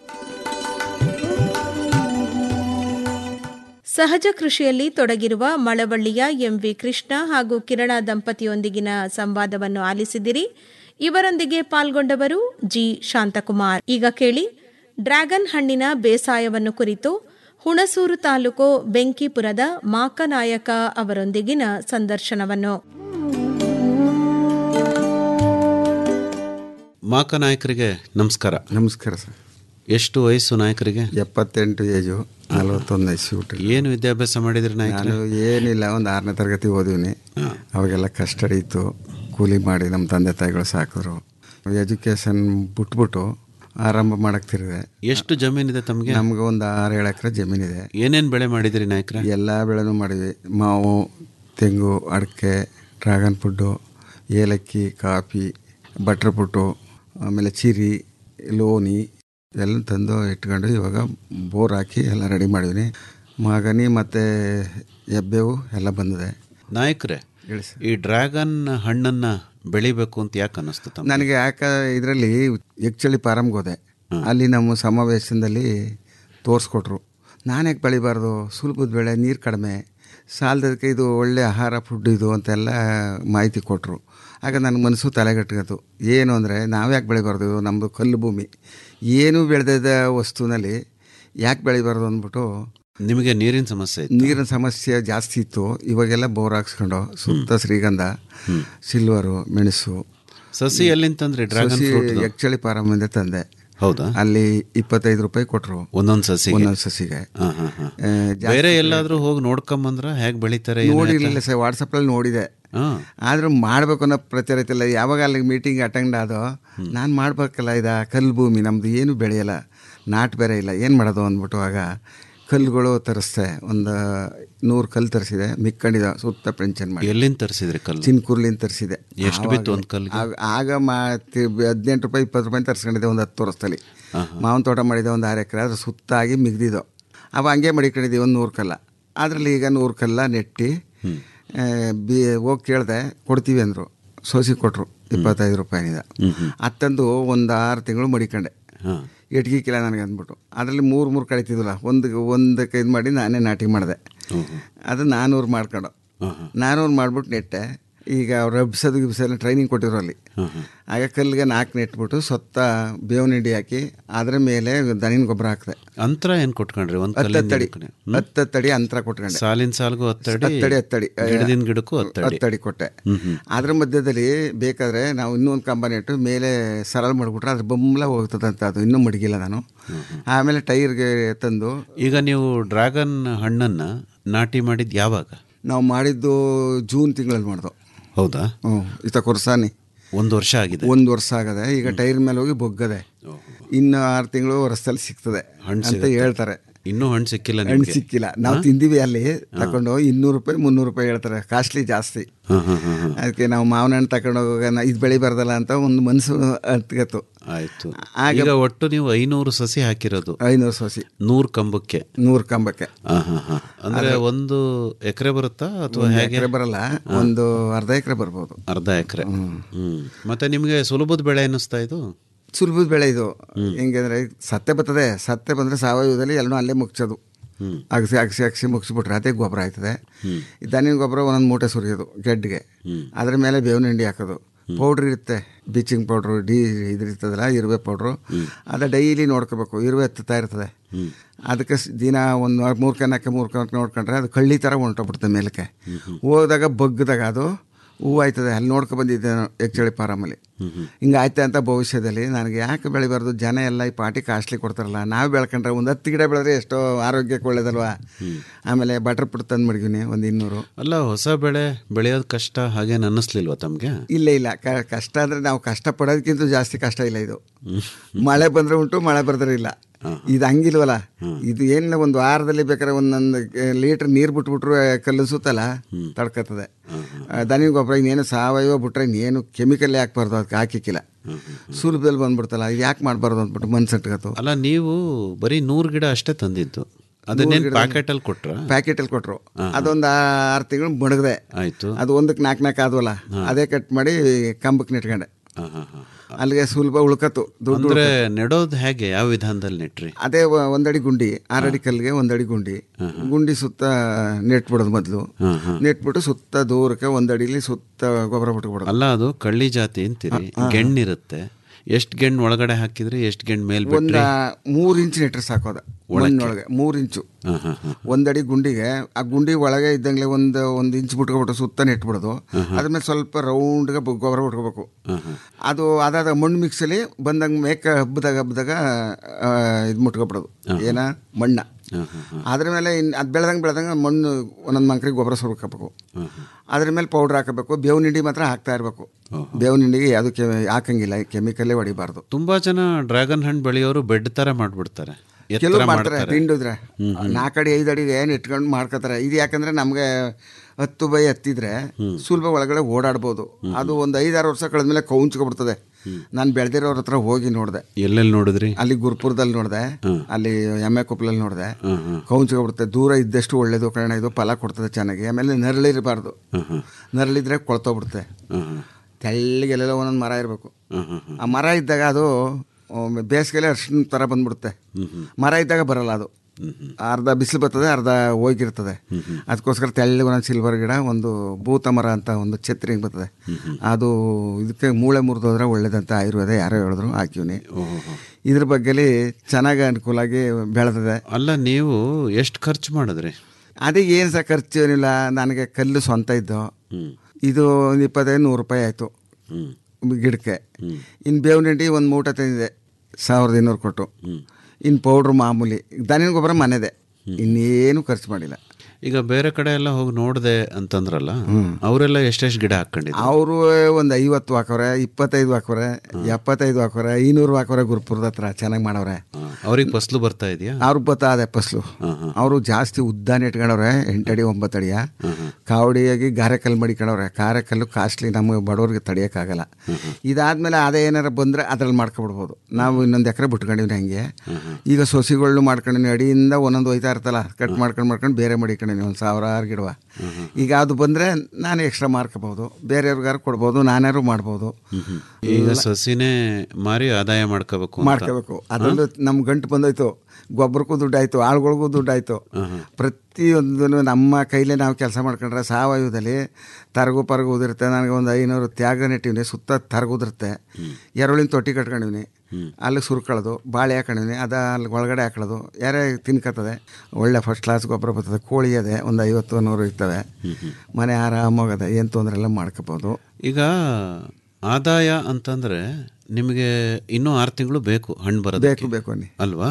ಸಹಜ ಕೃಷಿಯಲ್ಲಿ ತೊಡಗಿರುವ ಮಳವಳ್ಳಿಯ ಎಂವಿ ಕೃಷ್ಣ ಹಾಗೂ ಕಿರಣ ದಂಪತಿಯೊಂದಿಗಿನ ಸಂವಾದವನ್ನು ಆಲಿಸಿದಿರಿ ಇವರೊಂದಿಗೆ ಪಾಲ್ಗೊಂಡವರು ಜಿ ಶಾಂತಕುಮಾರ್ ಈಗ ಕೇಳಿ ಡ್ರ್ಯಾಗನ್ ಹಣ್ಣಿನ ಬೇಸಾಯವನ್ನು ಕುರಿತು ಹುಣಸೂರು ತಾಲೂಕು ಬೆಂಕಿಪುರದ ಮಾಕನಾಯಕ ಅವರೊಂದಿಗಿನ ಸಂದರ್ಶನವನ್ನು ಮಾಕ ನಾಯಕರಿಗೆ ನಮಸ್ಕಾರ ನಮಸ್ಕಾರ ಸರ್ ಎಷ್ಟು ವಯಸ್ಸು ನಾಯಕರಿಗೆ ಎಪ್ಪತ್ತೆಂಟು ಏಜು ನಲವತ್ತೊಂದು ವಯಸ್ಸು ಹುಟ್ಟಿ ಏನು ವಿದ್ಯಾಭ್ಯಾಸ ಮಾಡಿದ್ರಿ ನಾಯಕರೇ? ನಾನು ಏನಿಲ್ಲ ಒಂದು ಆರನೇ ತರಗತಿ ಓದಿವ್ನಿ ಅವಾಗೆಲ್ಲ ಕಷ್ಟಡಿ ಇತ್ತು ಕೂಲಿ ಮಾಡಿ ನಮ್ಮ ತಂದೆ ತಾಯಿಗಳು ಸಾಕಿದ್ರು ಎಜುಕೇಶನ್ ಬಿಟ್ಬಿಟ್ಟು ಆರಂಭ ಮಾಡಕ್ ತಿರುಗಿದೆ ಎಷ್ಟು ಜಮೀನಿದೆ ತಮಗೆ ನಮ್ಗೆ ಒಂದು ಆರು ಏಳು ಎಕರೆ ಜಮೀನಿದೆ ಏನೇನ್ ಬೆಳೆ ಮಾಡಿದಿರಿ ನಾಯಕರ ಎಲ್ಲ ಬೆಳೆನೂ ಮಾಡಿವಿ ಮಾವು ತೆಂಗು ಅಡಿಕೆ ಡ್ರ್ಯಾಗನ್ ಫುಡ್ಡು ಏಲಕ್ಕಿ ಕಾಫಿ ಬಟ್ರ್ ಪುಟ್ಟು ಆಮೇಲೆ ಚಿರಿ ಲೋನಿ ಎಲ್ಲ ತಂದು ಇಟ್ಕೊಂಡು ಇವಾಗ ಬೋರ್ ಹಾಕಿ ಎಲ್ಲ ರೆಡಿ ಮಾಡಿವ್ನಿ ಮಾಗನಿ ಮತ್ತು ಎಬ್ಬೆವು ಎಲ್ಲ ಬಂದಿದೆ ನಾಯಕರೇ ಹೇಳಿ ಈ ಡ್ರ್ಯಾಗನ್ ಹಣ್ಣನ್ನ ಬೆಳಿಬೇಕು ಅಂತ ಯಾಕೆ ಅನ್ನಿಸ್ತು ತಮ್ಗೆ? ನನಗೆ ಯಾಕೆ ಇದರಲ್ಲಿ ಎಕ್ಚುಲಿ ಫಾರಮ್ಗೆ ಹೋದೆ ಅಲ್ಲಿ ನಮ್ಮ ಸಮಾವೇಶದಲ್ಲಿ ತೋರಿಸ್ಕೊಟ್ರು ನಾನು ಯಾಕೆ ಬೆಳಿಬಾರ್ದು ಸುಲಭದ ಬೆಳೆ ನೀರು ಕಡಿಮೆ ಸಾಲದಕ್ಕೆ ಇದು ಒಳ್ಳೆ ಆಹಾರ ಫುಡ್ ಇದು ಅಂತೆಲ್ಲ ಮಾಹಿತಿ ಕೊಟ್ಟರು ಆಗ ನನ್ನ ಮನಸ್ಸು ತಲೆಗಟ್ಟಿಗತ್ತು ಏನು ಅಂದರೆ ನಾವು ಯಾಕೆ ಬೆಳಿಬಾರ್ದು ಇದು ನಮ್ಮದು ಕಲ್ಲು ಭೂಮಿ ಏನೂ ಬೆಳೆದಿದ್ದ ವಸ್ತುನಲ್ಲಿ ಯಾಕೆ ಬೆಳಿಬಾರ್ದು ಅಂದ್ಬಿಟ್ಟು ನಿಮಗೆ ನೀರಿನ ಸಮಸ್ಯೆ ಇತ್ತು ನೀರಿನ ಸಮಸ್ಯೆ ಜಾಸ್ತಿ ಇತ್ತು ಇವಾಗೆಲ್ಲ ಬೋರ್ ಹಾಕ್ಸ್ಕೊಂಡು ಸುತ್ತ ಶ್ರೀಗಂಧ ಸಿಲ್ವರು ಮೆಣಸು ಸಸಿ ಎಲ್ಲಿಂದ ತಂದ್ರಿ ಡ್ರ್ಯಾಗನ್ ಫ್ರೂಟ್ ಎಕ್ಚಳಿ ಫಾರಮ್ಮಿಂದ ತಂದೆ ಹೌದಾ ಅಲ್ಲಿ ಇಪ್ಪತ್ತೈದು ರೂಪಾಯಿ ಕೊಟ್ರು ಒಂದೊಂದ್ ಸಸಿಗೆ ಒಂದೊಂದು ಸಸಿಗೆ ಹಾ, ಹಾ, ಹಾ. ಆ, ಜಾಸ್ತಿ ಬೇರೆ ಎಲ್ಲಾದ್ರೂ ಹೋಗಿ ನೋಡ್ಕೊಂಬಂದ್ರ ಹೇಗ್ ಬೆಳಿತಾರೆ ಏನ್ ನೋಡಿರ್ಲಿಲ್ಲ ಎತ್ತ? ಸರ್ ವಾಟ್ಸಪ್ಪಲ್ಲಿ ನೋಡಿದೆ ಹಾ. ಆದ್ರೂ ಮಾಡ್ಬೇಕು ಅನ್ನೋ ಪ್ರಚಾರ ಇತ್ತಿಲ್ಲ ಯಾವಾಗ ಅಲ್ಲಿ ಮೀಟಿಂಗ್ ಅಟೆಂಡ್ ಆದೋ ನಾನು ಮಾಡ್ಬೇಕಲ್ಲ ಇದ ಕಲ್ಲು ಭೂಮಿ ನಮ್ದು ಏನು ಬೆಳೆಯಲ್ಲ ನಾಟ್ ಬೇರೆ ಇಲ್ಲ ಏನು ಮಾಡೋದು ಅಂದ್ಬಿಟ್ಟು ಆಗ ಕಲ್ಲುಗಳು ತರಿಸ್ದೆ ಒಂದು ನೂರು ಕಲ್ಲು ತರಿಸಿದೆ ಮಿಕ್ಕಂಡಿದ ಸುತ್ತ ಪೆನ್ಷನ್ ಮಾಡಿ ಎಲ್ಲಿಂದ ತರಿಸಿದ್ರಿ ಕಲ್ಲು ಚಿನ್ಕೂರ್ಲಿಂದ ತರಿಸಿದೆ ಎಷ್ಟು ಬಿತ್ತು ಒಂದ್ ಕಲ್ಗೆ? ಆಗ ಮಾ ತಿ- ಹದಿನೆಂಟು ರೂಪಾಯಿ ಇಪ್ಪತ್ತು ರೂಪಾಯಿ ತರಿಸ್ಕೊಂಡಿದ್ದೆ ಒಂದು ಹತ್ತು ವರ್ಷದಲ್ಲಿ ಮಾವಿನ ತೋಟ ಮಾಡಿದ್ದೆ ಒಂದು ಆರು ಎಕರೆ ಅದ್ರ ಸುತ್ತಾಗಿ ಮಿಗ್ದಿದ್ದು ಅವ ಹಂಗೆ ಮಡಿಕೊಂಡಿದ್ದೀವಿ ಒಂದು ನೂರು ಕಲ್ಲ ಅದರಲ್ಲಿ ಈಗ ನೂರು ಕಲ್ಲ ನೆಟ್ಟಿ ಆ, ಬಿ ಹೋಗಿ ಕೇಳಿದೆ ಕೊಡ್ತೀವಿ ಅಂದರು ಸೋಸಿ ಕೊಟ್ಟರು ಇಪ್ಪತ್ತೈದು ರೂಪಾಯಿನಿಂದ ಅತ್ತಂದು ಒಂದು ಆರು ತಿಂಗಳು ಮಡಿಕೊಂಡೆ ಇಟ್ಗಿಕ್ಕಿಲ್ಲ ನನಗೆ ಅಂದ್ಬಿಟ್ಟು ಅದರಲ್ಲಿ ಮೂರು ಮೂರು ಕಳಿತಿದ್ವಲ್ಲ ಒಂದು ಒಂದಕ್ಕೆ ಇದು ಮಾಡಿ ನಾನೇ ನಾಟಿ ಮಾಡಿದೆ ಅದು ನಾನ್ನೂರು ಮಾಡ್ಕೊಂಡು ನಾನ್ನೂರು ಮಾಡ್ಬಿಟ್ಟು ನೆಟ್ಟೆ ಈಗ ಅವ್ರು ಹಬ್ಸೋದು ಗಿಬ್ಸೋದು ಟ್ರೈನಿಂಗ್ ಕೊಟ್ಟಿದ್ರು ಅಲ್ಲಿ ಆಗ ಕಲ್ಲಿಗೆ ನಾಲ್ಕು ನೆಟ್ಬಿಟ್ಟು ಸೊತ್ತ ಬೇವಿನ ಹಿಂಡಿ ಹಾಕಿ ಅದ್ರ ಮೇಲೆ ದನಿನ ಗೊಬ್ಬರ ಹಾಕಿದೆ ಅಂತರ ಏನ್ ಕೊಟ್ಕೊಂಡ್ರಿ ಒಂದ್ ಹತ್ತು ಕಲ್ಲಿಂದ ಹತ್ತಡಿ ಹಿಡ್ಕೊಂಡೆ? ಹತ್ತಡಿ ಅಂತರ ಕೊಟ್ಕೊಂಡೆ ಸಾಲಿನ ಸಾಲ್ಗೂ ಹತ್ತಡಿ ಹತ್ತಡಿ ಹತ್ತಡಿ ಗಿಡದಿಂದ ಗಿಡಕ್ಕೂ ಹತ್ತಡಿ ಹತ್ತಡಿ ಕೊಟ್ಟೆ ಹ್ಮ್ ಹ್ಮ್. ಅದ್ರ ಮಧ್ಯದಲ್ಲಿ ಬೇಕಾದ್ರೆ ನಾವು ಇನ್ನೊಂದು ಕಂಬ ನೆಟ್ಟು ಮೇಲೆ ಸರಳ ಮಾಡಿಬಿಟ್ರೆ ಅದ್ರ ಬೊಮ್ಮಲ ಹೋಗ್ತದಂತ ಅದು ಇನ್ನೂ ಮಡಗಿಲ್ಲ ನಾನು ಆಮೇಲೆ ಟೈರ್ಗೆ ತಂದು ಈಗ ನೀವು ಡ್ರ್ಯಾಗನ್ ಹಣ್ಣನ್ನ ನಾಟಿ ಮಾಡಿದ್ ಯಾವಾಗ ನಾವು ಮಾಡಿದ್ದು ಜೂನ್ ತಿಂಗಳಲ್ಲಿ ಮಾಡ್ದು ಹೌದಾ ಹ್ಞೂ ಈತ ಕೊರ್ಸಾನಿ ಒಂದು ವರ್ಷ ಆಗಿದೆ ಒಂದು ವರ್ಷ ಆಗದೆ ಈಗ ಟೈರ್ ಮೇಲೆ ಹೋಗಿ ಬೊಗ್ಗದೆ ಇನ್ನು ಆರು ತಿಂಗಳು ವರ್ಷದಲ್ಲಿ ಸಿಗ್ತದೆ ಹಣ್ಣು ಅಂತ ಸಿಗುತ್ತೆ. ಹೇಳ್ತಾರೆ ಇನ್ನೂ ಹಣ್ಣು ಸಿಕ್ಕಿಲ್ಲ ಹಣ್ಣು ನಿಮ್ಗೆ? ಸಿಕ್ಕಿಲ್ಲ ನಾವು ಹಾ? ತಿಂದಿವಿ ಅಲ್ಲಿ ತಗೊಂಡು ಇನ್ನೂರು ರೂಪಾಯಿ ಮುನ್ನೂರು ರೂಪಾಯಿ ಹೇಳ್ತಾರೆ ಕಾಸ್ಟ್ಲಿ ಜಾಸ್ತಿ ಹಾ, ಹಾ, ಹಾ, ಹಾ. ಅದಕ್ಕೆ ನಾವು ಮಾವಿನ ಹಣ್ಣು ತಗೊಂಡು ಹೋಗೋಣ ಇದು ಬೆಳಿಬಾರ್ದಲ್ಲ ಅಂತ ಒಂದು ಮನಸ್ಸು ಅತ್ಗತ್ತು ಆಯ್ತು ಆಗ ಈಗ ಒಟ್ಟು ನೀವು ಐನೂರು ಸಸಿ ಹಾಕಿರೋದು ಐನೂರು ಸಸಿ ನೂರ್ ಕಂಬಕ್ಕೆ ನೂರು ಕಂಬಕ್ಕೆ ಆ, ಹಾ, ಹಾ. ಅಂದ್ರೆ ಒಂದು ಎಕರೆ ಬರುತ್ತಾ ಅಥವಾ ಒಂದು ಹೇಗೆ ಎಕರೆ ಬರಲ್ಲ ಒಂದು ಅರ್ಧ ಎಕರೆ ಬರ್ಬೋದು ಅರ್ಧ ಎಕರೆ ಹ್ಮ್ ಮತ್ತೆ ನಿಮ್ಗೆ ಸುಲಭದ ಬೆಳೆ ಅನ್ನಿಸ್ತಾ ಇದು ಸುಲಭದ ಬೆಳೆ ಇದು ಹೆಂಗಂದ್ರೆ ಸತ್ತೆ ಬರ್ತದೆ ಸತ್ತೆ ಬಂದರೆ ಸಾವಯವದಲ್ಲಿ ಎಲ್ಲನೂ ಅಲ್ಲೇ ಮುಗ್ಸೋದು ಅಗಸಿ ಅಗಸಿ ಅಗಸಿ ಮುಗಿಸ್ಬಿಟ್ರೆ ಅದೇ ಗೊಬ್ಬರ ಆಯ್ತದೆ ದನಿನ ಗೊಬ್ಬರ ಒಂದೊಂದು ಮೂಟೆ ಸುರಿಯೋದು ಗೆಡ್ಗೆ ಅದ್ರ ಮೇಲೆ ಬೇವಿನ ಹಿಂಡಿ ಹಾಕೋದು ಪೌಡ್ರ್ ಇರುತ್ತೆ ಬೀಚಿಂಗ್ ಪೌಡ್ರು ಡಿ ಇದಿರ್ತದಲ್ಲ ಇರುವೆ ಪೌಡ್ರು ಅದು ಡೈಲಿ ನೋಡ್ಕೋಬೇಕು ಇರುವೆ ಎತ್ತುತ್ತಾ ಇರ್ತದೆ ಅದಕ್ಕೆ ಸ್- ದಿನ ಒಂದು ಮೂರು ಕನ್ನಕ್ಕೆ ಮೂರು ಕನ್ನಕ್ಕೆ ನೋಡ್ಕೊಂಡ್ರೆ ಅದು ಕಳ್ಳಿ ಥರ ಹೊಂಟೋಗ್ಬಿಡ್ತದೆ ಮೇಲಕ್ಕೆ ಹೋದಾಗ ಬಗ್ಗದಾಗ ಅದು ಹೂವು ಆಯ್ತದೆ ಅಲ್ಲಿ ನೋಡ್ಕೊ ಬಂದಿದ್ದೆ ನಾನು ಎಕ್ಚಳಿ ಫಾರಮಲ್ಲಿ ಹಿಂಗೆ ಆಯ್ತಾ ಅಂತ ಭವಿಷ್ಯದಲ್ಲಿ ನನಗೆ ಯಾಕೆ ಬೆಳಿಬಾರ್ದು ಜನ ಎಲ್ಲ ಈ ಪಾಟಿ ಕಾಸ್ಟ್ಲಿ ಕೊಡ್ತಾರಲ್ಲ ನಾವು ಬೆಳ್ಕೊಂಡ್ರೆ ಒಂದು ಹತ್ತು ಗಿಡ ಬೆಳೆದ್ರೆ ಎಷ್ಟೋ ಆರೋಗ್ಯಕ್ಕೆ ಒಳ್ಳೇದಲ್ವಾ ಆಮೇಲೆ ಬಟರ್ ಪುಟ್ ತಂದು ಮಡಗಿನಿ ಒಂದು ಇನ್ನೂರು ಅಲ್ಲ ಹೊಸ ಬೆಳೆ ಬೆಳೆಯೋದು ಕಷ್ಟ ಹಾಗೇನು ಅನ್ನಿಸ್ಲಿಲ್ವಾ ತಮ್ಗೆ ಇಲ್ಲ ಇಲ್ಲ ಕ- ಕಷ್ಟ ಅಂದರೆ ನಾವು ಕಷ್ಟ ಪಡೋದಕ್ಕಿಂತ ಜಾಸ್ತಿ ಕಷ್ಟ ಇಲ್ಲ ಇದು ಮಳೆ ಬಂದರೆ ಉಂಟು ಮಳೆ ಬರೆದ್ರೆ ಇಲ್ಲ ಇದು ಹಂಗಿಲ್ವಲ್ಲ ಇದು ಏನಿಲ್ಲ ಒಂದು ವಾರದಲ್ಲಿ ಬೇಕಾದ್ರೆ ಒಂದೊಂದು ಲೀಟ್ರ್ ನೀರು ಬಿಟ್ಬಿಟ್ರು ಕಲ್ಲು ಸುತ್ತಲ್ಲ ತಡ್ಕತ್ತದೆ ದನಿ ಗೊಬ್ಬರ ಇನ್ನೇನು ಸಾವಯವ ಬಿಟ್ರೆ ಇನ್ನೇನು ಕೆಮಿಕಲ್ಲೇ ಹಾಕ್ಬಾರ್ದು ಅದಕ್ಕೆ ಹಾಕಿಕ್ಕಿಲ್ಲ ಸುಲಭದಲ್ಲಿ ಬಂದ್ಬಿಡ್ತಲ್ಲ ಇದು ಯಾಕೆ ಮಾಡಬಾರ್ದು ಅಂದ್ಬಿಟ್ಟು ಮನ್ಸಟ್ಕತ್ತು ಅಲ್ಲ ನೀವು ಬರೀ ನೂರು ಗಿಡ ಅಷ್ಟೇ ತಂದಿದ್ದು ಅದನ್ನೇನು ಗಿಡ- ಪ್ಯಾಕೆಟಲ್ಲಿ ಕೊಟ್ರ ಪ್ಯಾಕೆಟಲ್ಲಿ ಕೊಟ್ಟರು ಅದೊಂದು ಆರು ತಿಂಗಳು ಮಡಗದೆ ಆಯ್ತು ಅದು ಒಂದಕ್ಕೆ ನಾಲ್ಕು ನಾಲ್ಕು ಆದ್ವಲ್ಲ ಅದೇ ಕಟ್ ಮಾಡಿ ಕಂಬಕ್ಕೆ ನೆಟ್ಕೊಂಡೆ ಅಲ್ಲಿಗೆ ಸುಲಭ ಉಳ್ಕತ್ತು ದುಡ್ಡು ಅಂದ್ರೆ ನೆಡೋದು ಹೇಗೆ ಯಾವ ವಿಧಾನದಲ್ಲಿ ನೆಟ್ರಿ ಅದೇ ವ- ಒಂದಡಿ ಗುಂಡಿ ಆರಡಿ ಕಲ್ಲಿಗೆ ಒಂದಡಿ ಗುಂಡಿ ಗುಂಡಿ ಸುತ್ತ ನೆಟ್ಬಿಡೋದು ಮೊದಲು ನೆಟ್ಬಿಟ್ಟು ಸುತ್ತ ದೂರಕ್ಕೆ ಒಂದಡಿಲಿ ಸುತ್ತ ಗೊಬ್ಬರ ಬಿಟ್ಬಿಡೋದು ಅಲ್ಲ ಅದು ಕಳ್ಳಿ ಜಾತಿ ಅಂತೀರಿ ಗೆಣ್ಣಿರುತ್ತೆ ಎಷ್ಟು ಗೆಣ್ಣು ಒಳಗಡೆ ಹಾಕಿದ್ರಿ ಎಷ್ಟು ಗೆಣ್ಣು ಮೇಲ್ ಒಂದ ಬಿಟ್ರಿ ಮೂರು ಇಂಚ್ ನೆಟ್ರೆ ಸಾಕೋದ ಒಳಕ್ಕೆ? ಮಣ್ಣೊಳಗೆ ಮೂರು ಇಂಚು ಒಂದಡಿ ಗುಂಡಿಗೆ ಆ ಗುಂಡಿ ಒಳಗೆ ಇದ್ದಂಗೆ ಒಂದು ಒಂದು ಇಂಚ್ ಬಿಟ್ಕೊಬಿಟ್ಟು ಸುತ್ತ ನೆಟ್ಬಿಡೋದು ಅದ್ಮೇಲೆ ಸ್ವಲ್ಪ ರೌಂಡ್ಗೆ ಗೊಬ್ಬರ ಬಿಟ್ಕೋಬೇಕು ಅದು ಅದಾದ ಮಣ್ಣು ಮಿಕ್ಸಲ್ಲಿ ಬಂದಂಗೆ ಮೇಕ ಹಬ್ಬದಾಗ ಹಬ್ಬದಾಗ ಇದು ಮುಟ್ಕೊಬಿಡೋದು ಏನ ಮಣ್ಣ ಅದ್ರ ಮೇಲೆ ಇನ್ನು ಅದು ಬೆಳೆದಂಗೆ ಬೆಳೆದಂಗೆ ಮಣ್ಣು ಒಂದೊಂದು ಮಂಕ್ರಿಗೆ ಗೊಬ್ಬರ ಸುರ್ಕೋಬೇಕು ಅದ್ರ ಮೇಲೆ ಪೌಡ್ರ್ ಹಾಕಬೇಕು ಬೇವಿನ ಹಿಂಡಿ ಮಾತ್ರ ಹಾಕ್ತಾ ಇರಬೇಕು ಬೇವಿನ ಹಿಂಡಿಗೆ ಯಾವುದು ಕೆ ಹಾಕಂಗಿಲ್ಲ ಕೆಮಿಕಲ್ಲೇ ಹೊಡಿಬಾರ್ದು ತುಂಬಾ ಜನ ಡ್ರ್ಯಾಗನ್ ಹಣ್ಣು ಬೆಳೆಯೋರು ಬೆಡ್ ತರ ಮಾಡ್ಬಿಡ್ತಾರೆ ಎತ್ತರ ಕೆಲವು ಮಾಡ್ತಾರೆ ಮಾಡ್ತಾರೆ ತಿಂಡಿದ್ರೆ ನಾಲ್ಕಡಿ ಐದು ಅಡಿಗೆ ಏನು ಇಟ್ಕೊಂಡು ಮಾಡ್ಕೋತಾರೆ ಇದು ಯಾಕಂದ್ರೆ ನಮಗೆ ಹತ್ತು ಬೈ ಹತ್ತಿದ್ರೆ ಸುಲಭ ಒಳಗಡೆ ಓಡಾಡ್ಬೋದು ಅದು ಒಂದು ಐದಾರು ವರ್ಷ ಕಳೆದ್ಮೇಲೆ ಕೌಂಚ್ಕೊಬಿಡ್ತದೆ ನಾನು ಬೆಳೆದಿರೋರ ಹತ್ರ ಹೋಗಿ ನೋಡಿದೆ ಎಲ್ಲೆಲ್ಲಿ ನೋಡಿದ್ರಿ ಅಲ್ಲಿ ಗುರುಪುರದಲ್ಲಿ ನೋಡಿದೆ ಅಲ್ಲಿ ಎಮ್ಮೆ ಕೊಪ್ಪಲಲ್ಲಿ ನೋಡಿದೆ ಕೌಂಚ್ಕೊಬಿಡುತ್ತೆ ದೂರ ಇದ್ದಷ್ಟು ಒಳ್ಳೇದು ಕಾರಣ ಇದು ಫಲ ಕೊಡ್ತದೆ ಚೆನ್ನಾಗಿ ಆಮೇಲೆ ನರಳಿರಬಾರ್ದು ನರಳಿದ್ರೆ ಕೊಳ್ತೋಗ್ಬಿಡುತ್ತೆ ತೆಳ್ಳಗೆಲ್ಲ ಒಂದೊಂದು ಮರ ಇರಬೇಕು ಆ ಮರ ಇದ್ದಾಗ ಅದು ಬೇಸಿಗೆಲೆ ಅರ್ಶಿನ ಥರ ಬಂದ್ಬಿಡುತ್ತೆ ಮರ ಇದ್ದಾಗ ಬರಲ್ಲ ಅದು ಅರ್ಧ ಬಿಸಿಲು ಬರ್ತದೆ ಅರ್ಧ ಹೋಗಿರ್ತದೆ ಅದಕ್ಕೋಸ್ಕರ ತೆಳ್ಳಗೆ ಒಂದೊಂದು ಸಿಲ್ವರ್ ಗಿಡ ಒಂದು ಭೂತ ಮರ ಅಂತ ಒಂದು ಛತ್ರಿ ಹಿಂಗ್ ಬರ್ತದೆ ಅದು ಇದಕ್ಕೆ ಮೂಳೆ ಮುರಿದೋದ್ರೆ ಒಳ್ಳೇದಂತ ಆಯುರ್ವೇದ ಯಾರೋ ಹೇಳಿದ್ರು ಹಾಕಿವ್ನಿ ಇದ್ರ ಬಗ್ಗೆಲಿ ಚೆನ್ನಾಗಿ ಅನುಕೂಲಾಗಿ ಬೆಳೆದಿದೆ ಅಲ್ಲ ನೀವು ಎಷ್ಟು ಖರ್ಚು ಮಾಡಿದ್ರಿ ಅದೇ ಏನು ಸಹ ಖರ್ಚು ಏನಿಲ್ಲ ನನಗೆ ಕಲ್ಲು ಸ್ವಂತ ಇದ್ದು ಇದು ಒಂದು ಇಪ್ಪತ್ತೈದು ನೂರು ರೂಪಾಯಿ ಆಯಿತು ಗಿಡಕ್ಕೆ ಇನ್ನು ಬೇವಿನ ಹಿಂಡಿ ಒಂದು ಮೂಟ ತಂದಿದೆ ಸಾವಿರದ ಇನ್ನೂರು ಕೊಟ್ಟು ಇನ್ನು ಪೌಡ್ರ್ ಮಾಮೂಲಿ ದನಿನ ಗೊಬ್ಬರ ಮನೆದೆ ಇನ್ನೇನು ಖರ್ಚು ಮಾಡಿಲ್ಲ ಈಗ ಬೇರೆ ಕಡೆ ಎಲ್ಲ ಹೋಗಿ ನೋಡಿದೆ ಅಂತಂದ್ರಲ್ಲ ಅವರೆಲ್ಲ ಎಷ್ಟೆಷ್ಟು ಗಿಡ ಹಾಕೊಂಡಿದ್ರು ಅವರು ಒಂದು ಐವತ್ತು ಹಾಕವ್ರೆ ಇಪ್ಪತ್ತೈದು ಹಾಕವ್ರೆ ಎಪ್ಪತ್ತೈದು ಹಾಕವ್ರೆ ಐನೂರು ಹಾಕವ್ರೆ ಗುರುಪುರದ ಹತ್ರ ಚೆನ್ನಾಗಿ ಮಾಡವ್ರೆ ಅವ್ರಿಗೆ ಫಸ್ಲು ಬರ್ತಾ ಇದೆಯಾ ಅವ್ರು ಬತ್ತಾದೆ ಫಸ್ಲು ಅವರು ಜಾಸ್ತಿ ಉದ್ದಾನ ಇಟ್ಕೊಂಡವ್ರೆ ಎಂಟಡಿ ಒಂಬತ್ತಡಿಯ ಕಾವಡಿಯಾಗಿ ಗಾರೆಕಲ್ಲು ಮಡಿಕೊಂಡವ್ರೆ ಗಾರೆಕಲ್ಲು ಕಾಸ್ಟ್ಲಿ ನಮಗೆ ಬಡವ್ರಿಗೆ ತಡಿಯೋಕ್ಕಾಗಲ್ಲ ಇದಾದ್ಮೇಲೆ ಅದೇ ಏನಾರ ಬಂದರೆ ಅದ್ರಲ್ಲಿ ಮಾಡ್ಕೊಬಿಡ್ಬೋದು ನಾವು ಇನ್ನೊಂದು ಎಕರೆ ಬಿಟ್ಕೊಂಡಿವ್ರಿ ಹಂಗೆ ಈಗ ಸೊಸಿಗಳು ಮಾಡ್ಕೊಂಡಿನಿ ಅಡಿಯಿಂದ ಒಂದೊಂದು ಹೋಯ್ತಾ ಇರ್ತಲ್ಲ ಕಟ್ ಮಾಡ್ಕೊಂಡು ಮಾಡ್ಕೊಂಡು ಬೇರೆ ಮಡಿಕೊಂಡಿನಿ ಒಂದು ಸಾವಿರಾರು ಗಿಡವ ಈಗ ಅದು ಬಂದರೆ ನಾನು ಎಕ್ಸ್ಟ್ರಾ ಮಾರ್ಕೋಬೋದು ಬೇರೆಯವ್ರಿಗಾರು ಕೊಡ್ಬೋದು ನಾನ್ಯಾರು ಮಾಡ್ಬೋದು ಈಗ ಸಸಿನೇ ಮಾರಿ ಆದಾಯ ಮಾಡ್ಕೋಬೇಕು ಅಂತ. ಮಾಡ್ಕೋಬೇಕು ಅದೊಂದು ನಮ್ಮ ಗಂಟು ಬಂದೋಯ್ತು ಗೊಬ್ಬರಕ್ಕೂ ದುಡ್ಡಾಯ್ತು ಆಳುಗಳಿಗೂ ದುಡ್ಡಾಯ್ತು ಪ್ರತಿಯೊಂದು ನಮ್ಮ ಕೈಲೇ ನಾವು ಕೆಲಸ ಮಾಡ್ಕೊಂಡ್ರೆ ಸಾವಯವದಲ್ಲಿ ತರಗು ಪರಗು ಉದಿರುತ್ತೆ ನನಗೆ ಒಂದು ಐನೂರು ತ್ಯಾಗ ನೆಟ್ಟಿವ್ನಿ ಸುತ್ತ ತರಗು ಉದಿರುತ್ತೆ ಎರಳಿನ ತೊಟ್ಟಿ ಕಟ್ಕೊಂಡಿವ್ನಿ ಅಲ್ಲಿ ಸುರ್ಕೊಳ್ಳೋದು ಬಾಳೆ ಹಾಕೊಂಡಿವ್ನಿ ಅದ ಅಲ್ಲಿ ಒಳಗಡೆ ಹಾಕೊಳ್ಳೋದು ಯಾರೇ ತಿನ್ಕತ್ತದೆ ಒಳ್ಳೆ ಫಸ್ಟ್ ಕ್ಲಾಸ್ ಗೊಬ್ಬರ ಬರ್ತದೆ ಕೋಳಿ ಅದೆ ಒಂದು ಐವತ್ತು ನೂರು ಇರ್ತವೆ ಮನೆ ಆರಾಮಾಗದೆ ಏನು ತೊಂದರೆ ಎಲ್ಲ ಮಾಡ್ಕೋಬೋದು ಈಗ ಆದಾಯ ಅಂತಂದ್ರೆ ನಿಮಗೆ ಇನ್ನೂ ಆರು ತಿಂಗಳು ಬೇಕು ಹಣ್ಣು ಬರೋದು ಬೇಕು ಬೇಕು ಅನ್ನಿ ಅಲ್ವಾ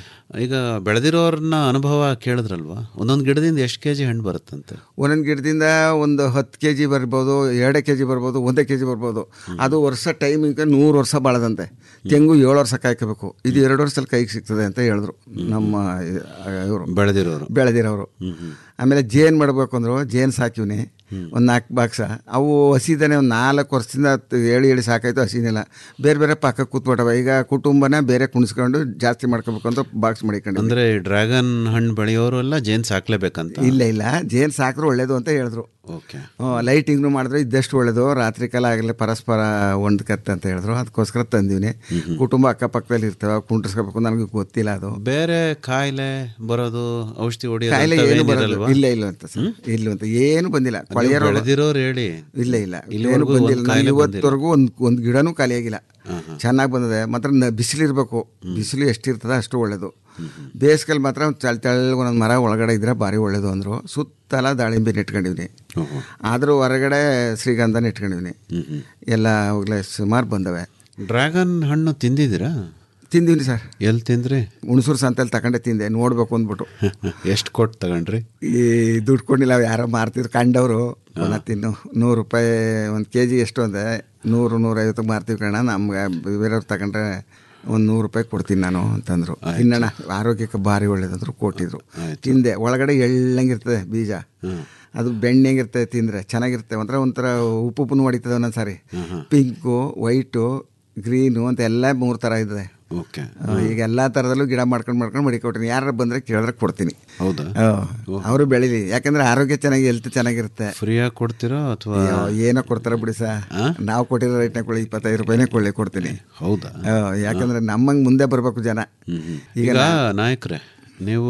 ಈಗ ಬೆಳೆದಿರೋರ್ನ ಅನುಭವ ಕೇಳಿದ್ರಲ್ವಾ ಒಂದೊಂದು ಗಿಡದಿಂದ ಎಷ್ಟು ಕೆ ಜಿ ಹಣ್ಣು ಬರುತ್ತಂತೆ ಒಂದೊಂದು ಗಿಡದಿಂದ ಒಂದು ಹತ್ತು ಕೆ ಜಿ ಬರ್ಬೋದು ಎರಡೇ ಕೆ ಜಿ ಬರ್ಬೋದು ಒಂದೇ ಕೆ ಜಿ ಬರ್ಬೋದು ಅದು ವರ್ಷ ಟೈಮಿಂಗ್ ನೂರು ವರ್ಷ ಬಾಳದಂತೆ ತೆಂಗು ಏಳು ವರ್ಷ ಕಾಯ್ಕೋಬೇಕು ಇದು ಎರಡು ವರ್ಷದಲ್ಲಿ ಕೈಗೆ ಸಿಗ್ತದೆ ಅಂತ ಹೇಳಿದ್ರು ನಮ್ಮ ಇವರು ಬೆಳೆದಿರೋರು ಬೆಳೆದಿರೋರು ಆಮೇಲೆ ಜೇನು ಮಾಡಬೇಕು ಅಂದ್ರು ಜೇನು ಸಾಕಿವ್ನಿ ಒಂದು ನಾಲ್ಕು ಬಾಕ್ಸ ಅವು ಹಸಿದಾನೆ ಒಂದು ನಾಲ್ಕು ವರ್ಷದಿಂದ ಹತ್ತು ಹೇಳಿ ಹೇಳಿ ಸಾಕಾಯ್ತು ಹಸಿನಿಲ್ಲ ಬೇರೆ ಬೇರೆ ಪಕ್ಕ ಕೂತ್ಬಿಟ್ಟವ ಈಗ ಕುಟುಂಬನ ಬೇರೆ ಕುಣಿಸ್ಕೊಂಡು ಜಾಸ್ತಿ ಮಾಡ್ಕೋಬೇಕು ಅಂತ ಬಾಕ್ಸ್ ಮಾಡಿಕೊಂಡು ಅಂದ್ರೆ ಡ್ರ್ಯಾಗನ್ ಹಣ್ಣು ಬೆಳೆಯೋರು ಎಲ್ಲ ಜೇನ್ ಸಾಕ್ಲೇಬೇಕಂತ ಇಲ್ಲ ಇಲ್ಲ ಜೇನು ಸಾಕಿದ್ರು ಒಳ್ಳೇದು ಅಂತ ಹೇಳಿದ್ರು ಓಕೆ ಲೈಟಿಂಗ್ನು ಮಾಡಿದ್ರೆ ಇದ್ದಷ್ಟು ಒಳ್ಳೇದು ರಾತ್ರಿ ಕಾಲ ಆಗಲಿ ಪರಸ್ಪರ ಹೊಂದ್ಕತ್ತೆ ಅಂತ ಹೇಳಿದ್ರು ಅದಕ್ಕೋಸ್ಕರ ತಂದೀನಿ ಕುಟುಂಬ ಅಕ್ಕಪಕ್ಕದಲ್ಲಿ ಇರ್ತವೆ ಕುಂಡ್ರಿಸ್ಕೋಬೇಕು ನನಗೆ ಗೊತ್ತಿಲ್ಲ ಅದು ಬೇರೆ ಕಾಯಿಲೆ ಬರೋದು ಔಷಧಿ ಹೊಡಿಯೋದು ಕಾಯಿಲೆ ಅಂಥವು ಏನು ಏನಿರಲ್ವಾ? ಬರಲ್ಲ ಇಲ್ಲ ಇಲ್ಲ ಅಂತ ಸರ್ ಇಲ್ಲ ಅಂತ ಏನು ಬಂದಿಲ್ಲ ಅದು ಕೊಳೆಯ ರೋಗ- ಬೆಳೆದಿರೋರು ಹೇಳಿ ಇಲ್ಲ ಇಲ್ಲ ಏನು ಇಲ್ಲಿವರೆಗೂ ಒಂದ್ ಬಂದಿಲ್ಲ ನಾನು ಕಾಯಿಲೆ ಇವತ್ತವರೆಗೂ ಒಂದು ಒಂದು ಗಿಡನೂ ಖಾಲಿಯಾಗಿಲ್ಲ ಚೆನ್ನಾಗಿ ಬಂದಿದೆ ಮಾತ್ರ ನ- ಬಿಸಿಲಿರ್ಬೇಕು ಬಿಸಿಲು ಎಷ್ಟಿರ್ತದೆ ಅಷ್ಟು ಒಳ್ಳೇದು ಬೇಸಿಗೆಲ್ ಮಾತ್ರ ತೆಳ್ ತೆಳ್ಳಗೆ ಒಂದೊಂದು ಮರ ಒಳಗಡೆ ಇದ್ರೆ ಭಾರಿ ಒಳ್ಳೇದು ಅಂದರು ಸುತ್ತಲ ದಾಳಿಂಬೆ ನೆಟ್ಕೊಂಡಿವ್ನಿ ಆದರೂ ಹೊರಗಡೆ ಶ್ರೀಗಂಧ ನೆಟ್ಕೊಂಡಿವ್ನಿ ಎಲ್ಲ ಅವಾಗಲೇ ಸುಮಾರು ಬಂದವೆ ಡ್ರ್ಯಾಗನ್ ಹಣ್ಣು ತಿಂದಿದ್ದೀರಾ ತಿಂದೀನಿ ಸರ್ ಎಲ್ಲಿ ತಿಂದ್ರಿ ಹುಣಸೂರು ಸಂತೆಲಿ ತಗೊಂಡೆ ತಿಂದೆ ನೋಡ್ಬೇಕು ಅಂದ್ಬಿಟ್ಟು ಎಷ್ಟು ಕೊಟ್ಟು ತಗೊಂಡ್ರಿ ಈ ದುಡ್ಡು ಕೊಟ್ಟಿಲ್ಲ ಅವು ಯಾರೋ ಮಾರ್ತಿದ್ರು ಕಂಡವರು ಪುನಃ ತಿನ್ನು ನೂರು ರೂಪಾಯಿ ಒಂದು ಕೆ ಜಿ ಎಷ್ಟು ಅಂದರೆ ನೂರು ನೂರೈವತ್ತು ಮಾರ್ತೀವಿ ಕಣ ನಮ್ಗೆ ಬೇರೆಯವ್ರು ತಗೊಂಡ್ರೆ ಒಂದು ನೂರು ರೂಪಾಯಿ ಕೊಡ್ತೀನಿ ನಾನು ಅಂತಂದರು ತಿನ್ನೋಣ ಆರೋಗ್ಯಕ್ಕೆ ಭಾರಿ ಒಳ್ಳೇದಂದ್ರು ಕೊಟ್ಟಿದ್ರು ತಿಂದೆ ಒಳಗಡೆ ಎಳ್ಳಂಗಿರ್ತದೆ ಬೀಜ ಅದು ಬೆಣ್ಣೆಂಗಿರ್ತದೆ ತಿಂದರೆ ಚೆನ್ನಾಗಿರುತ್ತೆ ಒಂಥರ ಒಂಥರ ಉಪ್ಪು ಉಪ್ಪು ಹೊಡಿತದೆ ಒಂದೊಂದು ಸಾರಿ ಪಿಂಕು ವೈಟು ಗ್ರೀನು ಅಂತ ಎಲ್ಲ ಮೂರು ಥರ ಇದೆ ಓಕೆ ಈಗ ಎಲ್ಲ ಥರದಲ್ಲೂ ಗಿಡ ಮಾಡ್ಕೊಂಡು ಮಾಡ್ಕೊಂಡು ಮಡಿಕೊಟ್ಟಿನಿ ಯಾರು ಬಂದರೆ ಕೇಳಿದ್ರೆ ಕೊಡ್ತೀನಿ ಹೌದಾ ಅವರು ಬೆಳೀಲಿ ಯಾಕಂದ್ರೆ ಆರೋಗ್ಯ ಚೆನ್ನಾಗಿ ಹೆಲ್ತ್ ಚೆನ್ನಾಗಿರುತ್ತೆ ಫ್ರೀಯಾಗಿ ಕೊಡ್ತೀರಾ ಅಥವಾ ಅಯ್ಯೋ, ಏನೋ ಕೊಡ್ತಾರ ಬಿಡಿ ಸಾ ನಾವು ಕೊಟ್ಟಿರೋ ರೇಟ್ನ ಕೊಡಿ ಇಪ್ಪತ್ತೈದು ರೂಪಾಯಿನೇ ಕೊಳ್ಳಿ ಕೊಡ್ತೀನಿ ಹೌದಾ ಆ, ಯಾಕಂದ್ರೆ ನಮ್ಮಂಗೆ ಮುಂದೆ ಬರಬೇಕು ಜನ ಈಗ ಈಗ ನಾಯಕರೇ ನೀವು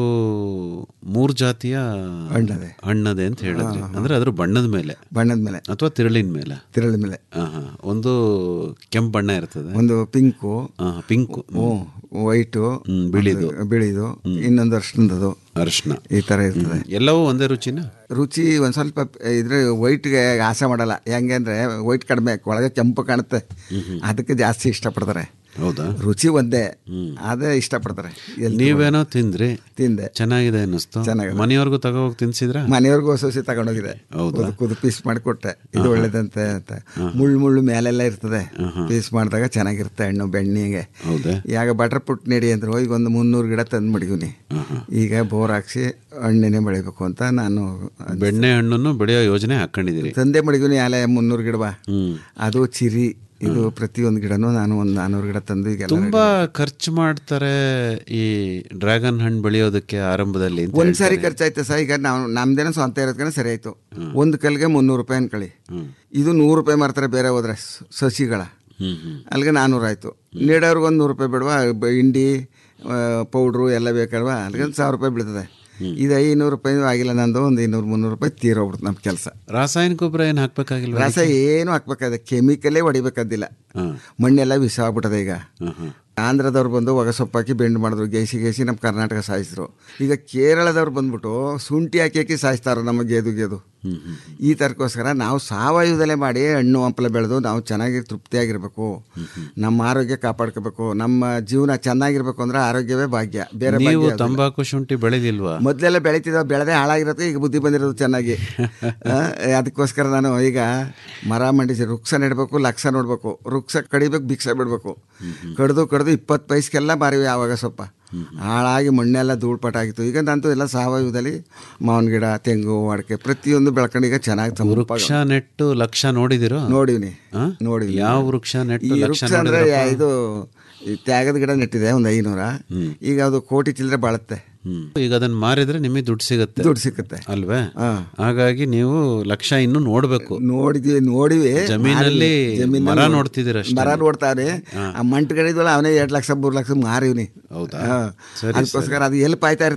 ಮೂರು ಜಾತಿಯ ಹಣ್ಣದೆ. ಹಣ್ಣದೆ ಅಂತ ಹೇಳಿದ್ರಿ ಅಂದ್ರೆ ಅದ್ರ ಬಣ್ಣದ ಮೇಲೆ ಬಣ್ಣದ ಮೇಲೆ ಅಥವಾ ತಿರುಳಿನ ಮೇಲೆ ತಿರಳ ಮೇಲೆ ಆಹಾ. ಒಂದು ಕೆಂಪು ಬಣ್ಣ ಇರ್ತದೆ ಒಂದು ಪಿಂಕು ಪಿಂಕು ವೈಟು ಬಿಳಿದು ಬಿಳಿದು ಇನ್ನೊಂದು ಅರ್ಶಿನದದು ಅರಿಶಿನ ಈ ಥರ ಇರ್ತದೆ ಎಲ್ಲವೂ ಒಂದೇ ರುಚಿನ ರುಚಿ ಒಂದು ಸ್ವಲ್ಪ ಇದ್ರೆ ವೈಟ್ಗೆ ಆಸೆ ಮಾಡಲ್ಲ ಹೆಂಗೆ ಅಂದರೆ ವೈಟ್ ಕಡಿಮೆ ಒಳಗೆ ಕೆಂಪು ಕಾಣುತ್ತೆ ಅದಕ್ಕೆ ಜಾಸ್ತಿ ಇಷ್ಟಪಡ್ತಾರೆ ಹೌದಾ ರುಚಿ ಒಂದೇ ಅದೇ ಇಷ್ಟಪಡ್ತಾರೆ ಎಲ್ಲಿ ನೀವೇನೋ ತಿಂದ್ರಿ ತಿಂದೆ ಚೆನ್ನಾಗಿದೆ ಅನ್ನಿಸ್ತು ಚೆನ್ನಾಗಿದೆ. ಮನೆಯವ್ರಿಗೂ ತಗೋಗಿ ತಿನ್ಸಿದ್ರ ಮನೆಯವ್ರಿಗೂ ಸೊಸಿ ತಗೊಂಡೋಗಿದೆ ಹೌದಾ? ಕುದು ಕುದು ಪೀಸ್ ಮಾಡಿಕೊಟ್ಟೆ ಇದು ಒಳ್ಳೇದಂತೆ ಅಂತ ಮುಳ್ಳು ಮುಳ್ಳು ಮೇಲೆಲ್ಲ ಇರ್ತದೆ ಪೀಸ್ ಮಾಡಿದಾಗ ಚೆನ್ನಾಗಿರುತ್ತೆ ಹಣ್ಣು ಬೆಣ್ಣೆಗೆ ಹೌದಾ ಈಗ ಬಟರ್ ಪುಟ್ ನೆಡಿ ಅಂದ್ರು ಈಗ ಒಂದು ಮುನ್ನೂರು ಗಿಡ ತಂದು ಮಡಗಿವ್ನಿ ಈಗ ಬೋರ್ ಹಾಕ್ಸಿ ಹಣ್ಣಿನೇ ಬೆಳಿಬೇಕು ಅಂತ ನಾನು ಬೆಣ್ಣೆ ಹಣ್ಣನ್ನು ಬೆಳೆಯೋ ಯೋಜನೆ ಹಾಕೊಂಡಿದ್ದೀರಿ ತಂದೆ ಮಡಗಿವ್ನಿ ಆಲೆ ಮುನ್ನೂರು ಗಿಡವ ಹ್ಮ್ ಅದು ಚಿರಿ ಇದು ಪ್ರತಿಯೊಂದು ಗಿಡನೂ ನಾನು ಒಂದು ನಾನ್ನೂರು ಗಿಡ ತಂದು ಈಗೆಲ್ಲ ತುಂಬಾ ಖರ್ಚು ಮಾಡ್ತಾರೆ ಈ ಡ್ರ್ಯಾಗನ್ ಹಣ್ಣು ಬೆಳೆಯೋದಕ್ಕೆ ಆರಂಭದಲ್ಲಿ ಅಂತ ಒಂದ್ ಸಾರಿ ಹೇಳ್ತಾರೆ. ಖರ್ಚಾಯ್ತು ಸರ್ ಈಗ ನಾವು ನಮ್ದೇನೋ ಸ್ವಂತ ಇರೋದ್ಕನೆ ಸರಿ ಆಯ್ತು ಒಂದು ಕಲ್ಗೆ ಮುನ್ನೂರು ರೂಪಾಯಿ ಅನ್ಕೊಳ್ಳಿ ಇದು ನೂರು ರೂಪಾಯಿ ಮಾರ್ತಾರೆ ಬೇರೆ ಹೋದ್ರೆ ಸ- ಸಸಿಗಳ ಹ್ಮ್ ಹ್ಮ್ ಅಲ್ಲಿಗೆ ನಾನ್ನೂರು ಆಯ್ತು ನೀಡೋರ್ಗೆ ಒಂದು ನೂರು ರೂಪಾಯಿ ಬಿಡುವ ಹಿಂಡಿ ಪೌಡ್ರು ಎಲ್ಲ ಬೇಕಲ್ವಾ ಅದಕ್ಕೆ ಒಂದು ಸಾವಿರ ರೂಪಾಯಿ ಬೀಳ್ತದೆ ಇದು ಐನೂರು ರೂಪಾಯಿ ಆಗಿಲ್ಲ ನಂದು ಒಂದು ಇನ್ನೂರು ಮುನ್ನೂರು ರೂಪಾಯಿ ತೀರೋಗ್ಬಿಡ್ತು ನಮ್ಮ ಕೆಲಸ ರಾಸಾಯನಿಕ ಗೊಬ್ಬರ ಏನು ಹಾಕ್ಬೇಕಾಗಿಲ್ವ ರಸ ಏನು ಹಾಕ್ಬೇಕಾದ ಕೆಮಿಕಲೇ ಹೊಡಿಬೇಕಾದಿಲ್ಲ ಮಣ್ಣೆಲ್ಲ ವಿಷ ಆಗ್ಬಿಟ್ಟದೆ ಈಗ ಆಂಧ್ರದವ್ರು ಬಂದು ಒಗಸೊಪ್ಪು ಹಾಕಿ ಬೆಂಡ್ ಮಾಡಿದ್ರು ಗೇಸಿ ಗೇಸಿ ನಮ್ಮ ಕರ್ನಾಟಕ ಸಾಯಿಸಿದ್ರು ಈಗ ಕೇರಳದವ್ರು ಬಂದ್ಬಿಟ್ಟು ಶುಂಠಿ ಹಾಕಿ ಹಾಕಿ ಸಾಯಿಸ್ತಾರೆ ನಮ್ಮ ಗೇದು ಗೇದು ಈ ಥರಕ್ಕೋಸ್ಕರ ನಾವು ಸಾವಯವದಲ್ಲೇ ಮಾಡಿ ಹಣ್ಣು ಹಂಪಲ ಬೆಳೆದು ನಾವು ಚೆನ್ನಾಗಿ ತೃಪ್ತಿಯಾಗಿರ್ಬೇಕು ನಮ್ಮ ಆರೋಗ್ಯ ಕಾಪಾಡ್ಕೋಬೇಕು ನಮ್ಮ ಜೀವನ ಚೆನ್ನಾಗಿರ್ಬೇಕು ಅಂದ್ರೆ ಆರೋಗ್ಯವೇ ಭಾಗ್ಯ ಬೇರೆ ಭಾಗ್ಯ ನೀವು ಯಾವ್ದು ಇಲ್ಲ. ತಂಬಾಕು ಶುಂಠಿ ಬೆಳೆದಿಲ್ವಾ ಮೊದಲೆಲ್ಲ ಬೆಳೀತಿದ್ದ ಬೆಳೆದೇ ಹಾಳಾಗಿರುತ್ತೆ ಈಗ ಬುದ್ಧಿ ಬಂದಿರೋದು ಚೆನ್ನಾಗಿ ಆ, ಅದಕ್ಕೋಸ್ಕರ ನಾನು ಈಗ ಮರ ಮಂಡಿಸಿ ವೃಕ್ಷ ನೆಡಬೇಕು ಲಕ್ಷ ನೋಡಬೇಕು ವೃಕ್ಷ ಕಡಿಬೇಕು ಭಿಕ್ಷ ಬಿಡಬೇಕು ಕಡ್ದು ಕಡ್ದು ಇಪ್ಪತ್ತು ಪೈಸ್ಗೆಲ್ಲ ಮಾರಿವಿ ಆವಾಗ ಸ್ವಲ್ಪ ಹಾಳಾಗಿ ಮಣ್ಣೆಲ್ಲ ಧೂಳ್ಪಟ್ಟಾಗಿತ್ತು ಈಗ ನಂತೂ ಎಲ್ಲ ಸಾವಯವದಲ್ಲಿ ಮಾವಿನ ಗಿಡ ತೆಂಗು ಅಡಿಕೆ ಪ್ರತಿಯೊಂದು ಬೆಳ್ಕೊಂಡು ಈಗ ಚೆನ್ನಾಗಿ ವೃಕ್ಷ ನೆಟ್ಟು ಲಕ್ಷ ನೋಡಿದಿರೋ ನೋಡಿವ್ನಿ ಆ? ನೋಡಿವ್ನಿ ಯಾವ ವೃಕ್ಷ ನೆಟ್ಟು ಈ ಲಕ್ಷ ವೃಕ್ಷ ಅಂದ್ರೆ ನೋಡಿದ್ರಪ್ಪ? ಇದು ಈ ತ್ಯಾಗದ ಗಿಡ ನೆಟ್ಟಿದೆ ಒಂದು ಐನೂರ ಈಗ ಅದು ಕೋಟಿ ಚಿಲ್ಲರೆ ಬಾಳುತ್ತೆ ಹ್ಮ್. ಈಗ ಅದನ್ನ ಮಾರಿದ್ರೆ ನಿಮಗೆ ದುಡ್ಡು ಸಿಗುತ್ತೆ ದುಡ್ಡು ಸಿಕ್ಕುತ್ತೆ ಅಲ್ವೇ ಹಾಗಾಗಿ ನೀವು ಲಕ್ಷ ಇನ್ನು ನೋಡ್ಬೇಕು ನೋಡಿದ್ವಿ ನೋಡಿವಿ ಜಮೀನಲ್ಲಿ ಮಾರಿವಿ. ಜಮೀನಲ್ಲಿ ಮರ ನೋಡಿ- ನೋಡ್ತಿದ್ದೀರ ಅಷ್ಟೇ. ಮರ ನೋಡ್ತಾವ್ರಿ ಆ ಮಂಟ್ಗಳಿದ್ವಲ್ಲ ಅವನೇ ಎರಡು ಲಕ್ಷ ಮೂರು ಲಕ್ಷ ಮಾರಿವ್ನಿ ಹೌದಾ? ಹಾ. ಸರಿ, ಅದಕ್ಕೋಸ್ಕರ ಅದು ಎಲ್ಲಿ ಪಾಯ್ತಾ ಇರುತ್ತೆ